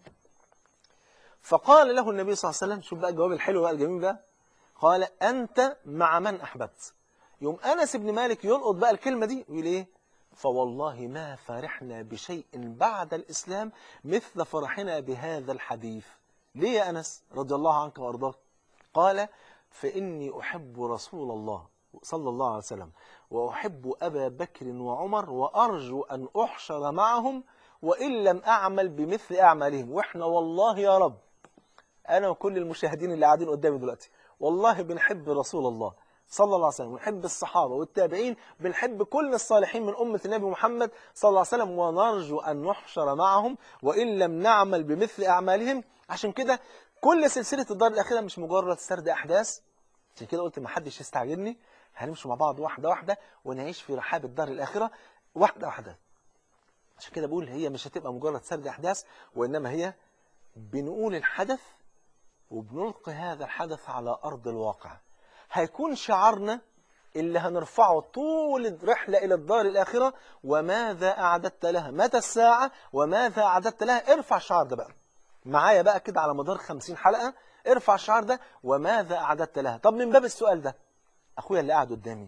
فقال له النبي صلى الله عليه وسلم شوف بقى الجواب الحلو بقى الجميل بقى قال أنت مع من أحببت يوم أنس بن مالك يلقط بقى الكلمة دي ويقول إيه فوالله ما فرحنا بشيء بعد الإسلام مثل فرحنا بهذا الحديث ليه يا أنس رضي الله عنك وأرضاك قال فإني أحب رسول الله صلى الله عليه وسلم وأحب أبا بكر وعمر وأرجو أن أحشر معهم وإن لم أعمل بمثل أعمالهم وإحنا والله يا رب أنا وكل المشاهدين اللي قاعدين قدامي دلوقتي والله بنحب رسول الله صلى الله عليه وسلم ونحب الصحابة والتابعين بنحب كل الصالحين من أمة النبي محمد صلى الله عليه وسلم ونرجو أن نحشر معهم وإن لم نعمل بمثل أعمالهم عشان كده كل سلسلة الدار الأخيرة مش مجرد سرد أحداث عشان كده قلت ما حدش يستعجلني هنمشي مع بعض واحدة واحدة ونعيش في رحاب الدار الآخرة واحدة واحدة عشان كده بقول هي مش هتبقى مجرد سرد أحداث وإنما هي بنقول الحدث وبنلقي هذا الحدث على أرض الواقع هيكون شعارنا اللي هنرفعه طول الرحلة إلى الدار الآخرة وماذا أعددت لها متى الساعة وماذا أعددت لها ارفع الشعار ده بقى معايا بقى كده على مدار خمسين حلقة ارفع الشعار ده وماذا أعددت لها طب من باب السؤال ده أخويا اللي قاعد قدامي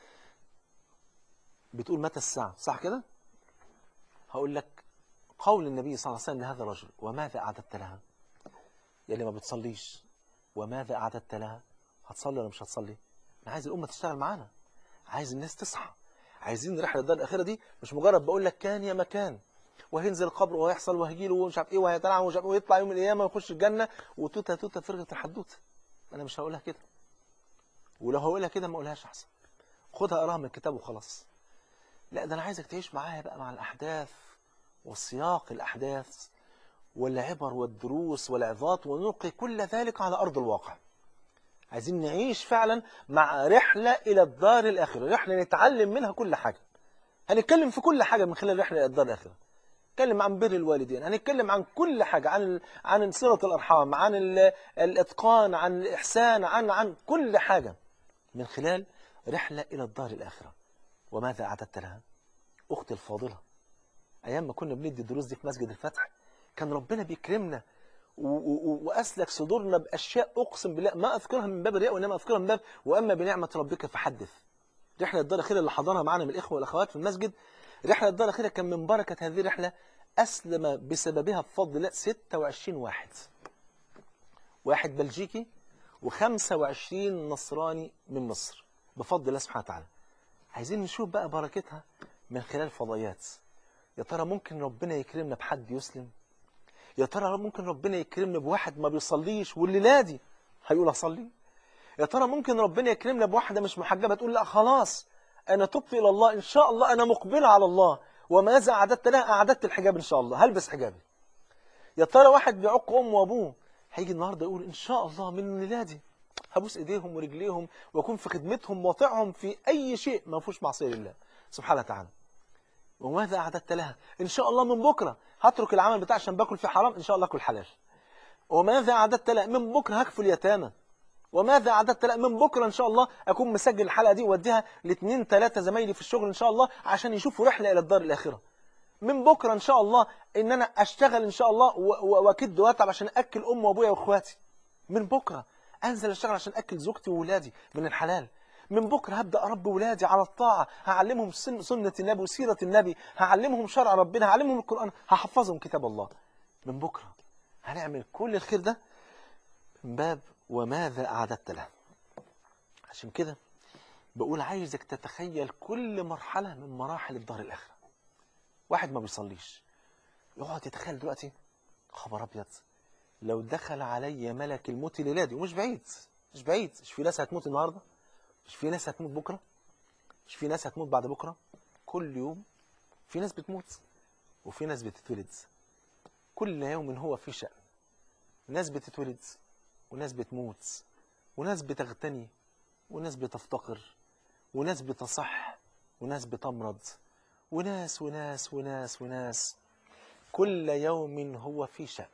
بتقول متى الساعة صح كده هقول لك قول النبي صلى الله عليه وسلم لهذا الرجل وماذا أعددت لها يا اللي ما بتصليش وماذا أعددت لها هتصلي ولا مش هتصلي أنا عايز الأمة تشتغل معانا عايز الناس تصحى عايزين رحلة الدار الأخيرة دي مش مجرد بقول لك كان يا مكان وهينزل القبر وهيحصل وهيجي له ومش عارف ايه وهيتنعم ومش عارف ايه ويطلع يوم القيامه ويخش الجنه وتوته توته فرقه الحدوته انا مش هقولها كده ولو هقولها كده ما اقولهاش احسن خدها اقراها من الكتاب وخلاص لا ده انا عايزك تعيش معايا بقى مع الاحداث وسياق الاحداث والعبر والدروس والعظات ونلقي كل ذلك على ارض الواقع عايزين نعيش فعلا مع رحله الى الدار الاخره رحله نتعلم منها كل حاجه هنتكلم في كل حاجه من خلال رحله الى الدار الاخره هنتكلم عن بر الوالدين هنتكلم عن كل حاجة عن عن صلة الأرحام عن الإتقان عن الإحسان عن عن كل حاجة من خلال رحلة إلى الدار الآخرة وماذا أعددت لها أختي الفاضلة أيام ما كنا بندي الدروس دي في مسجد الفتح كان ربنا بيكرمنا وأسلك صدورنا بأشياء أقسم بالله ما أذكرها من باب الرياء وإنما أذكرها من باب وأما بنعمة ربك فحدث رحلة الدار الأخيرة اللي حضرها معنا من الإخوة والأخوات في المسجد رحلة الدار الأخيرة كان من بركة هذه الرحلة أسلم بسببها بفضل الله 26 واحد واحد بلجيكي و25 نصراني من مصر بفضل الله سبحانه وتعالى عايزين نشوف بقى بركتها من خلال فضائيات يا ترى ممكن ربنا يكرمنا بحد يسلم يا ترى ممكن ربنا يكرمنا بواحد ما بيصليش والليله دي هيقول اصلي يا ترى ممكن ربنا يكرمنا بواحده مش محجبه تقول لا خلاص انا تبت الى الله ان شاء الله انا مقبله على الله وماذا اعددت لها اعددت الحجاب ان شاء الله هلبس حجابي يا ترى واحد بيعق امه وابوه هيجي النهارده يقول ان شاء الله من ميلادي هبوس ايديهم ورجليهم واكون في خدمتهم واطيعهم في اي شيء ما فيهوش معصيه لله سبحانه وتعالى وماذا أعددت لها إن شاء الله من بكرة هترك العمل بتاع عشان باكل في حرام إن شاء الله أكل حلال وماذا أعددت لها من بكرة هكفل اليتامى وماذا أعددت لها من بكرة إن شاء الله أكون مسجل الحلقة دي وأديها لاثنين ثلاثة زمايلي في الشغل إن شاء الله عشان يشوفوا رحلة إلى الدار الآخرة من بكرة إن شاء الله إن أنا أشتغل إن شاء الله و- و- وأكد وأتعب عشان أكل أمي وأبويا وإخواتي من بكرة أنزل أشتغل عشان أكل زوجتي وولادي من الحلال من بكرة هبدأ أربي ولادي على الطاعة هعلمهم سن سنة النبي وسيرة النبي هعلمهم شرع ربنا هعلمهم القرآن هحفظهم كتاب الله من بكرة هنعمل كل الخير ده من باب وماذا أعددت له عشان كده بقول عايزك تتخيل كل مرحلة من مراحل الدار الآخرة واحد ما بيصليش يقعد يتخيل دلوقتي خبر أبيض لو دخل علي ملك الموت الليلة دي ومش بعيد مش بعيد مش في ناس هتموت النهاردة مش في ناس هتموت بكرة مش في ناس هتموت بعد بكرة كل يوم في ناس بتموت وفي ناس بتتولد كل يوم هو في شأن ناس بتتولد وناس بتموت وناس بتغتني وناس بتفتقر وناس بتصح وناس بتمرض وناس وناس وناس وناس كل يوم هو في شأن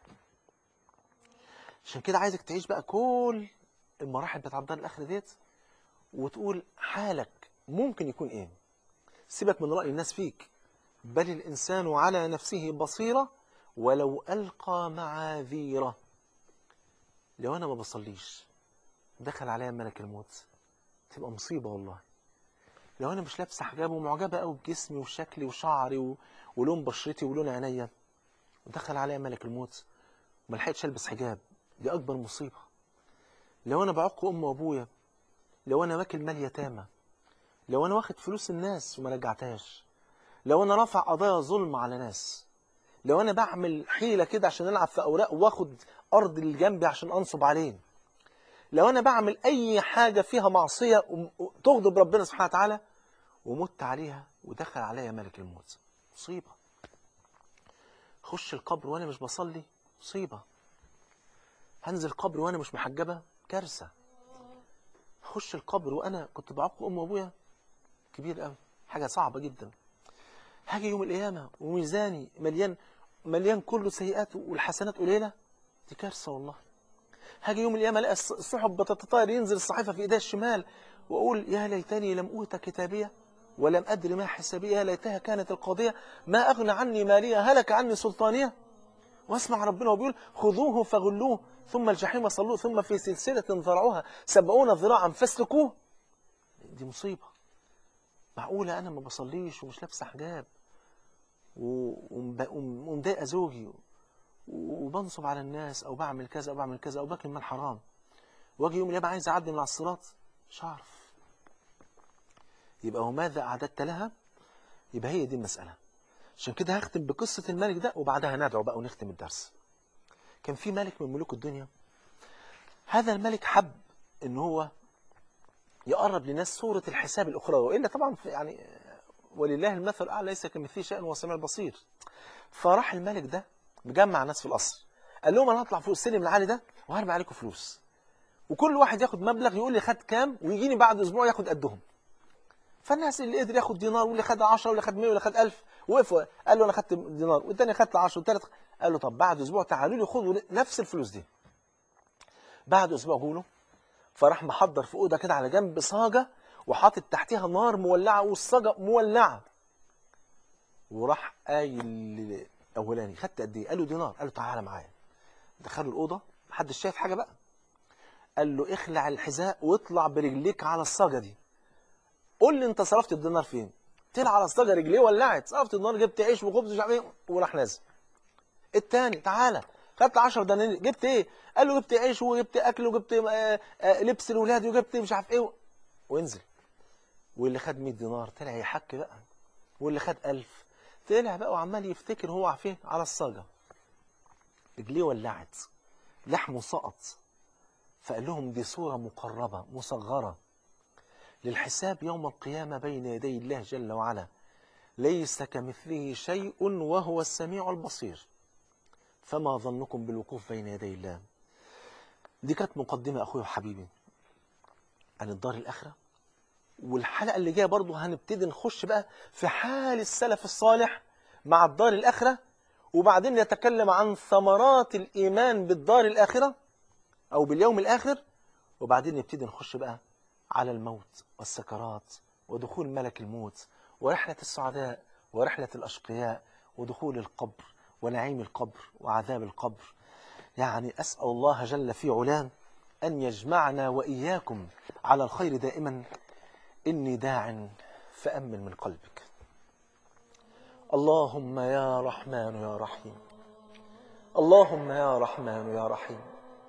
عشان كده عايزك تعيش بقى كل المراحل بتاعت الدار الآخرة ديت وتقول حالك ممكن يكون ايه سيبك من رأي الناس فيك بل الإنسان على نفسه بصيرة ولو ألقى معاذيره لو أنا ما بصليش دخل عليا ملك الموت تبقى مصيبة والله لو أنا مش لابسة حجاب ومعجبة قوي بجسمي وشكلي وشعري و... ولون بشرتي ولون عينيا ودخل عليا ملك الموت وما لحقتش ألبس حجاب دي أكبر مصيبة لو أنا بعق أمي وأبويا لو أنا واكل مال يتامى لو أنا واخد فلوس الناس وما رجعتهاش لو أنا رافع قضايا ظلم على ناس لو أنا بعمل حيلة كده عشان ألعب في أوراق واخد أرض اللي جنبي عشان أنصب عليه لو أنا بعمل أي حاجة فيها معصية تغضب ربنا سبحانه وتعالى ومت عليها ودخل عليا ملك الموت مصيبة خش القبر وأنا مش بصلي مصيبة هنزل القبر وأنا مش محجبة كارثة خش القبر وأنا كنت بعق أم وأبويا كبير قوي حاجة صعبة جدا هاجي يوم القيامة وميزاني مليان مليان كله سيئات والحسنات قليلة دي كارثة والله هاجي يوم القيامة الاقي الص- السحب بتتطاير ينزل الصحيفة في ايديا الشمال واقول يا ليتني لم اوت كتابيه ولم ادري ما حسابيه يا ليتها كانت القاضية ما اغنى عني مالية هلك عني سلطانية واسمع ربنا وبيقول خذوه فغلوه ثم الجحيم صلوه ثم في سلسلة ذرعوها سبعون ذراعا فاسلكوه دي مصيبة معقولة أنا ما بصليش ومش لابسة حجاب و- ومب- وم- ومضايقة زوجي وبنصب على الناس أو بعمل كذا أو بعمل كذا أو باكل مال حرام واجي يوم القيامة عايز أعدي من على الصراط مش هعرف يبقى وماذا أعددت لها يبقى هي دي المسألة عشان كده هختم بقصة الملك ده وبعدها ندعو بقى ونختم الدرس كان في ملك من ملوك الدنيا هذا الملك حب ان هو يقرب لناس صورة الحساب الأخروي وإلا طبعا في يعني ولله المثل الأعلى ليس كمثله شيء وهو السميع البصير فراح الملك ده مجمع ناس في القصر قال لهم انا هطلع فوق السلم العالي ده وهرمي عليكم فلوس وكل واحد ياخد مبلغ يقول لي خد كام ويجيني بعد اسبوع ياخد قدهم فالناس اللي قدر ياخد دينار واللي خد 10 واللي خد 100 واللي خد 1000 وقف قال له انا خدت دينار والتاني خدت 10 والتالت قال له طب بعد اسبوع تعالوا لي خدوا نفس الفلوس دي بعد اسبوع جوله فراح محضر في اوضه كده على جنب صاجه وحاطط تحتها نار مولعه والصاجه مولعه وراح قايل اولاني خدت قد ايه قال له دينار قال له تعالى معايا دخله الاوضه محدش شايف حاجه بقى قال له اخلع الحذاء واطلع برجليك على الصاجه دي قول لي انت صرفت الدينار فين طلع على الصاجه رجليه ولعت صرفت الدينار جبت عيش وخبز مش عارف ايه وراح نازل التاني تعالى خدت 10 دنانير جبت ايه قال له جبت عيش وجبت اكل وجبت آه، آه، لبس لاولادي وجبت مش عارف ايه وانزل واللي خد 100 دينار طلع يحك بقى واللي خد 1000 طلع بقى وعمال يفتكر هو فين على الصاجه رجليه ولعت لحمه سقط فقال لهم دي صوره مقربه مصغره للحساب يوم القيامه بين يدي الله جل وعلا ليس كمثله شيء وهو السميع البصير فما ظنكم بالوقوف بين يدي الله دي كانت مقدمة أخوي وحبيبي عن الدار الآخرة والحلقة اللي جاية برضو هنبتدي نخش بقى في حال السلف الصالح مع الدار الآخرة وبعدين نتكلم عن ثمرات الإيمان بالدار الآخرة أو باليوم الآخر وبعدين نبتدي نخش بقى على الموت والسكرات ودخول ملك الموت ورحلة السعداء ورحلة الأشقياء ودخول القبر ونعيم القبر وعذاب القبر يعني أسأل الله جل في علاه أن يجمعنا وإياكم على الخير دائما إني داع فأمن من قلبك اللهم يا رحمن يا رحيم اللهم يا رحمن يا رحيم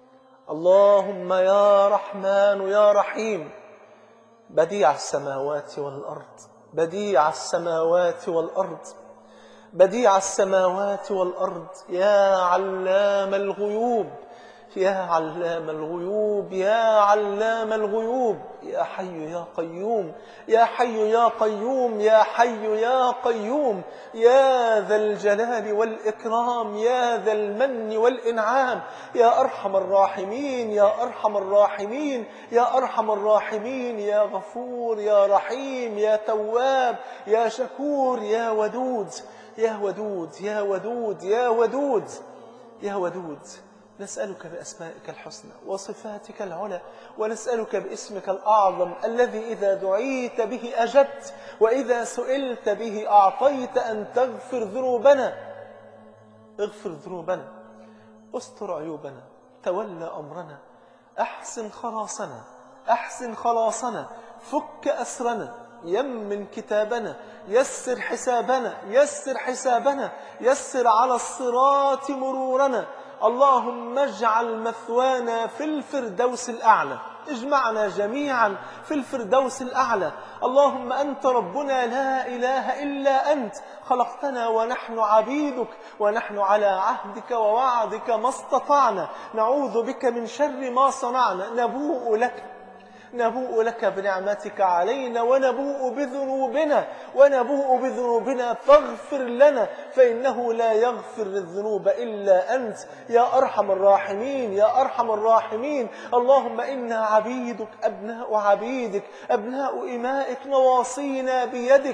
اللهم يا رحمن يا رحيم بديع السماوات والأرض بديع السماوات والأرض بديع السماوات والأرض يا علام الغيوب يا علام الغيوب يا علام الغيوب يا حي يا قيوم يا حي يا قيوم يا حي يا قيوم يا ذا الجلال والإكرام يا ذا المن والإنعام يا أرحم الراحمين يا أرحم الراحمين يا أرحم الراحمين يا غفور يا رحيم يا تواب يا شكور يا ودود يا ودود يا ودود يا ودود يا ودود نسألك بأسمائك الحسنى وصفاتك العلى ونسألك باسمك الأعظم الذي إذا دعيت به أجبت وإذا سئلت به أعطيت أن تغفر ذنوبنا اغفر ذنوبنا استر عيوبنا تولى أمرنا أحسن خلاصنا أحسن خلاصنا فك أسرنا يمن كتابنا يسر حسابنا يسر حسابنا يسر على الصراط مرورنا اللهم اجعل مثوانا في الفردوس الأعلى اجمعنا جميعا في الفردوس الأعلى اللهم أنت ربنا لا إله إلا أنت خلقتنا ونحن عبيدك ونحن على عهدك ووعدك ما استطعنا نعوذ بك من شر ما صنعنا نبوء لك نبوء لك بنعمتك علينا ونبوء بذنوبنا ونبوء بذنوبنا فاغفر لنا فإنه لا يغفر الذنوب إلا أنت يا أرحم الراحمين يا أرحم الراحمين اللهم إنا عبيدك أبناء عبيدك أبناء إمائك نواصينا بيدك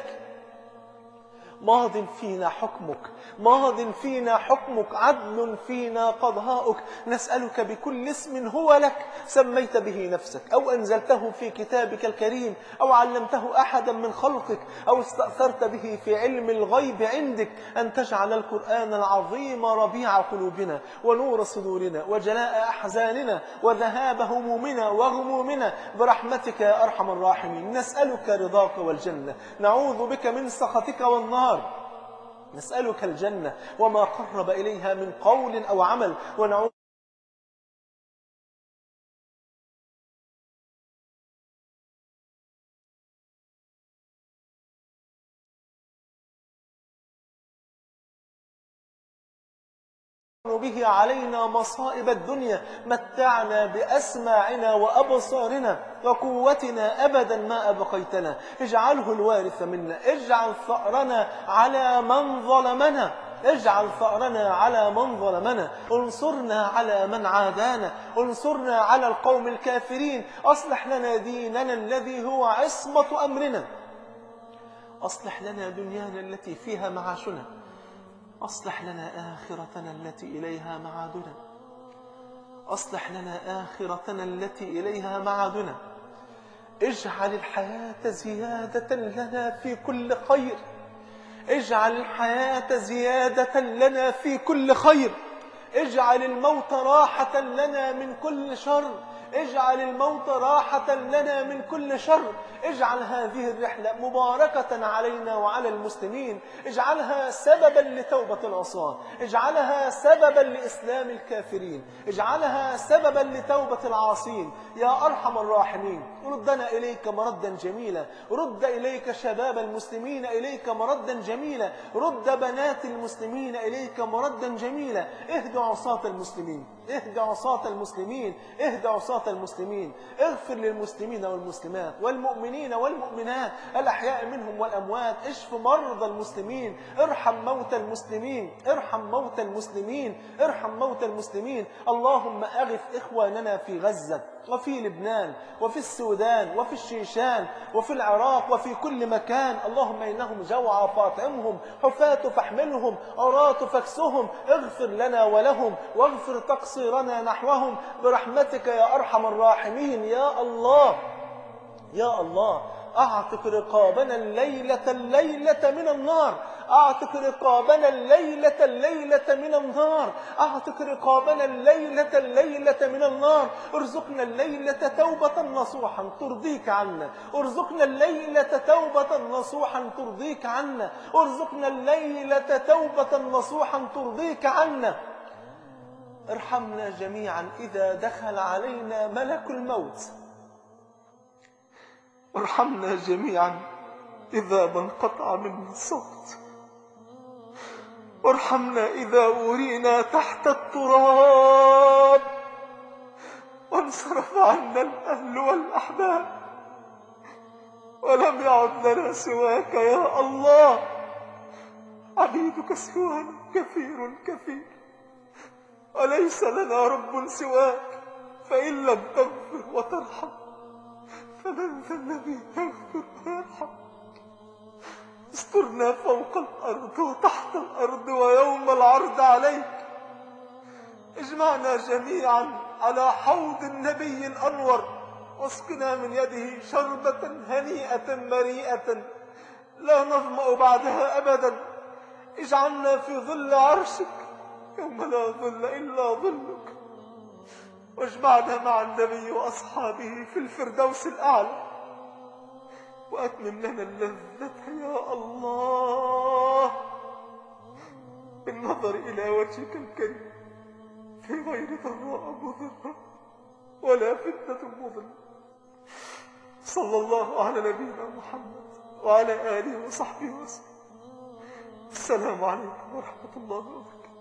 ماض فينا حكمك ماض فينا حكمك عدل فينا قضاؤك نسألك بكل اسم هو لك سميت به نفسك أو أنزلته في كتابك الكريم أو علمته أحدا من خلقك أو استأثرت به في علم الغيب عندك أن تجعل القرآن العظيم ربيع قلوبنا ونور صدورنا وجلاء أحزاننا وذهاب همومنا وغمومنا برحمتك يا أرحم الراحمين نسألك رضاك والجنة نعوذ بك من سخطك والنار نسألك الجنة وما قرب إليها من قول أو عمل ونعوذ به علينا مصائب الدنيا متعنا بأسماعنا وأبصارنا وقوتنا أبدا ما أبقيتنا اجعله الوارث منا اجعل ثأرنا على من ظلمنا اجعل ثأرنا على من ظلمنا انصرنا على من عادانا انصرنا على القوم الكافرين أصلح لنا ديننا الذي هو عصمة أمرنا أصلح لنا دنيانا التي فيها معاشنا أصلح لنا آخرتنا التي إليها معادنا أصلح لنا آخرتنا التي إليها معادنا اجعل الحياة زيادة لنا في كل خير اجعل الحياة زيادة لنا في كل خير اجعل الموت راحة لنا من كل شر اجعل الموت راحة لنا من كل شر اجعل هذه الرحلة مباركة علينا وعلى المسلمين اجعلها سببا لتوبة العصاة اجعلها سببا لإسلام الكافرين اجعلها سببا لتوبة العاصين يا أرحم الراحمين ردنا إليك مردا جميلا رد إليك شباب المسلمين إليك مردا جميلا رد بنات المسلمين إليك مردا جميلا اهد عصاة المسلمين اهد عصاة المسلمين اهد عصاة موتى المسلمين اغفر للمسلمين والمسلمات والمؤمنين والمؤمنات الأحياء منهم والأموات اشف مرضى المسلمين ارحم موتى المسلمين ارحم موتى المسلمين ارحم موتى المسلمين اللهم أغث إخواننا في غزة وفي لبنان وفي السودان وفي الشيشان وفي العراق وفي كل مكان اللهم إنهم جوعى فاطعمهم حفاة فاحملهم عراة فاكسهم اغفر لنا ولهم واغفر تقصيرنا نحوهم برحمتك يا أرحم الراحمين يا الله يا الله أعتق رقابنا الليلة الليلة من النار أعتق رقابنا الليلة الليلة من النار أعتق رقابنا الليلة الليلة من النار ارزقنا الليلة توبة نصوحا ترضيك عنا ارزقنا الليلة توبة نصوحا ترضيك عنا ارزقنا الليلة توبة نصوحا ترضيك عنا ارحمنا جميعا إذا دخل علينا ملك الموت وارحمنا جميعا إذا ما انقطع منا الصوت وارحمنا إذا أورينا تحت التراب وانصرف عنا الأهل والأحباب ولم يعد لنا سواك يا الله عبيدك سوانا كثير كثير وليس لنا رب سواك فإن لم تغفر وترحم فمن ذا الذي يغفر ويرحم استرنا فوق الأرض وتحت الأرض ويوم العرض عليك اجمعنا جميعا على حوض النبي الأنور واسقنا من يده شربة هنيئة مريئة لا نظمأ بعدها أبدا اجعلنا في ظل عرشك يوم لا ظل إلا ظلك واجمعنا مع النبي وأصحابه في الفردوس الأعلى وأتمم لنا اللذة يا الله بالنظر إلى وجهك الكريم في غير ضراء مضرة ولا فتنة مضلة صلى الله على نبينا محمد وعلى آله وصحبه وسلم السلام عليكم ورحمة الله وبركاته